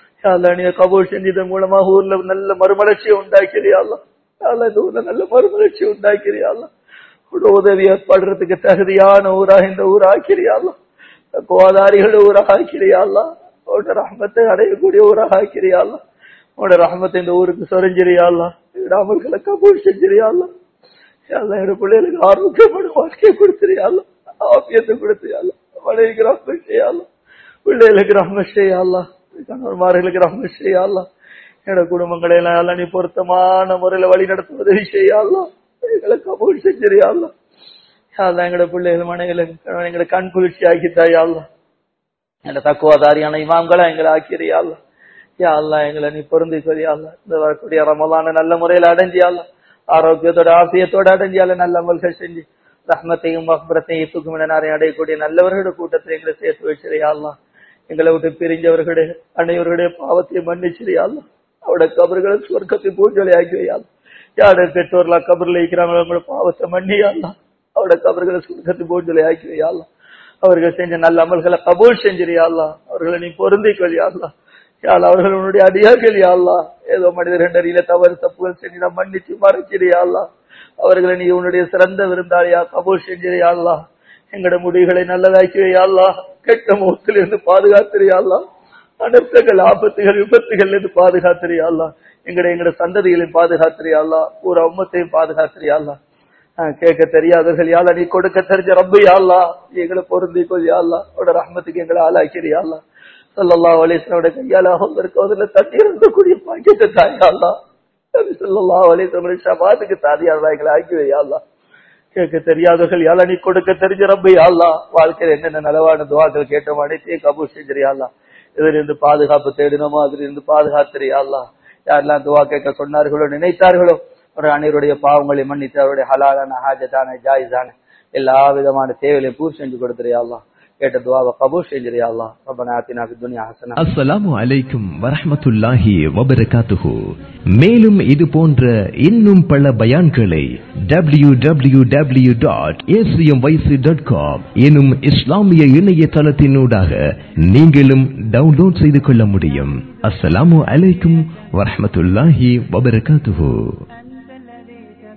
நீ கபூல் செஞ்சதன் மூலமா ஊர்ல நல்ல மறுமலர்ச்சியை உண்டாக்கிறியாலும் இந்த ஊர்ல நல்ல மறுமலர்ச்சி உண்டாக்கிறியாலும் உதவி ஏற்படுறதுக்கு தகுதியான ஊரா இந்த ஊர் ஆக்கிறியாலும் கோதாரிகள் ஊராக ஆக்கிறியாலாம் உன்னோட ரஹமத்தை அடையக்கூடிய ஊராக ஆக்கிறியாலாம் உன்னோட ரஹமத்தை இந்த ஊருக்கு சொரிஞ்சிரியாலாம் அமல்களை கபூல் செஞ்சிரியாலாம் என்னோட பிள்ளைகளுக்கு ஆரோக்கியமான வாழ்க்கையை கொடுத்துறியாலாம் ஆபியத்தை கொடுத்துறியாலாம் மனைவிக்கு ரஹ்ம செய்யாலாம் பிள்ளைகளுக்கு ரஹ்ம செய்யாலாம் கணவன்மார்களுக்கு ரஹ்ம செய்யாலாம் என்னோட குடும்பங்களை எல்லாம் நீ பொருத்தமான முறையில வழி நடத்த உதவி செய்யாலாம் எங்களை கபூல் செஞ்சிரியாலாம் யாழ்லா எங்களோட பிள்ளைகள் மனைகளை எங்களை கண் குளிர்ச்சி ஆக்கித்தாயாள்லா எங்களை தக்குவாதாரியான இமாம்களை எங்களை ஆக்கிறியாள்லா யாழ்லா எங்களை நீ பொருந்தி சொல்லியாள்லா இந்த வரக்கூடிய ரமலான நல்ல முறையில் அடைஞ்சியாள்லா ஆரோக்கியத்தோட ஆசியத்தோட அடைஞ்சியால நல்ல அமல்கள் செஞ்சு ரஹ்மத்தையும் அக்பரத்தையும் சுகுமினாரை அடையக்கூடிய நல்லவர்களுடைய கூட்டத்தை எங்களை சேர்த்து வச்சிருயாள்லா எங்களை விட்டு பிரிஞ்சவர்களுடைய அனைவர்களுடைய பாவத்தை மன்னிச்சிரியாள்லா அவருடைய கபர்களை சொர்க்கத்தை பூஞ்சொலி ஆக்கி வையாள் யாருடைய பெற்றோர்களா கபர்ல இருக்கிறாங்களோ அவங்களோட பாவத்தை மன்னியாள்லா அவருடைய கபர்களை சுருக்கத்து போட்டு ஆக்கி வையாள்லா அவர்கள் செஞ்ச நல்ல அமல்களை கபூல் செஞ்சிரியாள்லா அவர்களை நீ பொருந்தி கொள்ளியாள்லா யாழ் அவர்கள் உன்னுடைய அடியார்கள் யாழ்லா ஏதோ மனிதர் ரெண்டறியில தவறு தப்புகள் செஞ்சு நான் மன்னிச்சு மறைச்சிரியாள்லா அவர்களை நீ உன்னுடைய சிறந்த விருந்தாளியா கபூல் செஞ்சிரியாள்லா எங்களோட முடிவுகளை நல்லதாக்கி வையாள்லா கெட்ட முகத்திலிருந்து பாதுகாத்திரியாள்லா அனர்த்தங்கள் ஆபத்துகள் விபத்துகள் இருந்து பாதுகாத்திரியாள்லா எங்கட எங்கட சந்ததிகளையும் பாதுகாத்திரியாள்லா ஒரு அம்மத்தையும் பாதுகாத்திரியாள்லா கேட்க தெரியாதவர்கள் யாழ்லா நீ கொடுக்க தெரிஞ்ச ரப்பு யாழ்லா எங்களை பொருந்தி கொள் யாழ்லா அவட ரஹ்மத்துக்கு எங்களை ஆளாக்கிடு யாழ்லா சொல்லல்லா அலிஸ்லோட கையால அவங்களுக்கு அதுல தண்ணி இருந்தக்கூடிய பாக்கியத்தை தாயாள்லா சொல்லல்லா அலிஸ்லோட ஷபாத்துக்கு தாதியாள்லா எங்களை ஆக்கி வையாள்லா கேட்க தெரியாதவர்கள் யாழ்லா நீ கொடுக்க தெரிஞ்ச ரப்பு யாழ்லா வாழ்க்கையில் என்னென்ன நலவான துவாக்கள் கேட்டோம் அனைத்தையும் கபூர் செஞ்சிரியாள்லா இதுல இருந்து பாதுகாப்பு தேடினோமோ அதுல இருந்து பாதுகாத்திரியாள்லா யாரெல்லாம் துவா கேட்க சொன்னார்களோ நினைத்தார்களோ ஒரு அனைவருடைய பாவங்களை மன்னித்து அவருடைய ஹலாலான ஹாஜத்தான ஜாயிஸான எல்லா விதமான தேவைகளையும் பூர்த்தி செஞ்சு கொடுத்துறியா கேட்ட துவாவை கபூர் செஞ்சிரியா ரப்பனா ஆத்தினா ஃபித் துன்யா ஹஸனா அஸ்ஸலாமு அலைக்கும் வரஹ்மத்துல்லாஹி வபரகாத்துஹு மேலும் இது போன்ற இன்னும் பல பயான்களை W W W dot dot com எனும் இஸ்லாமிய இணையதளத்தினூடாக நீங்களும் டவுன்லோட் செய்து கொள்ள முடியும் அஸ்ஸலாமு அலைக்கும் வரஹ்மத்துல்லாஹி வபரகாத்துஹு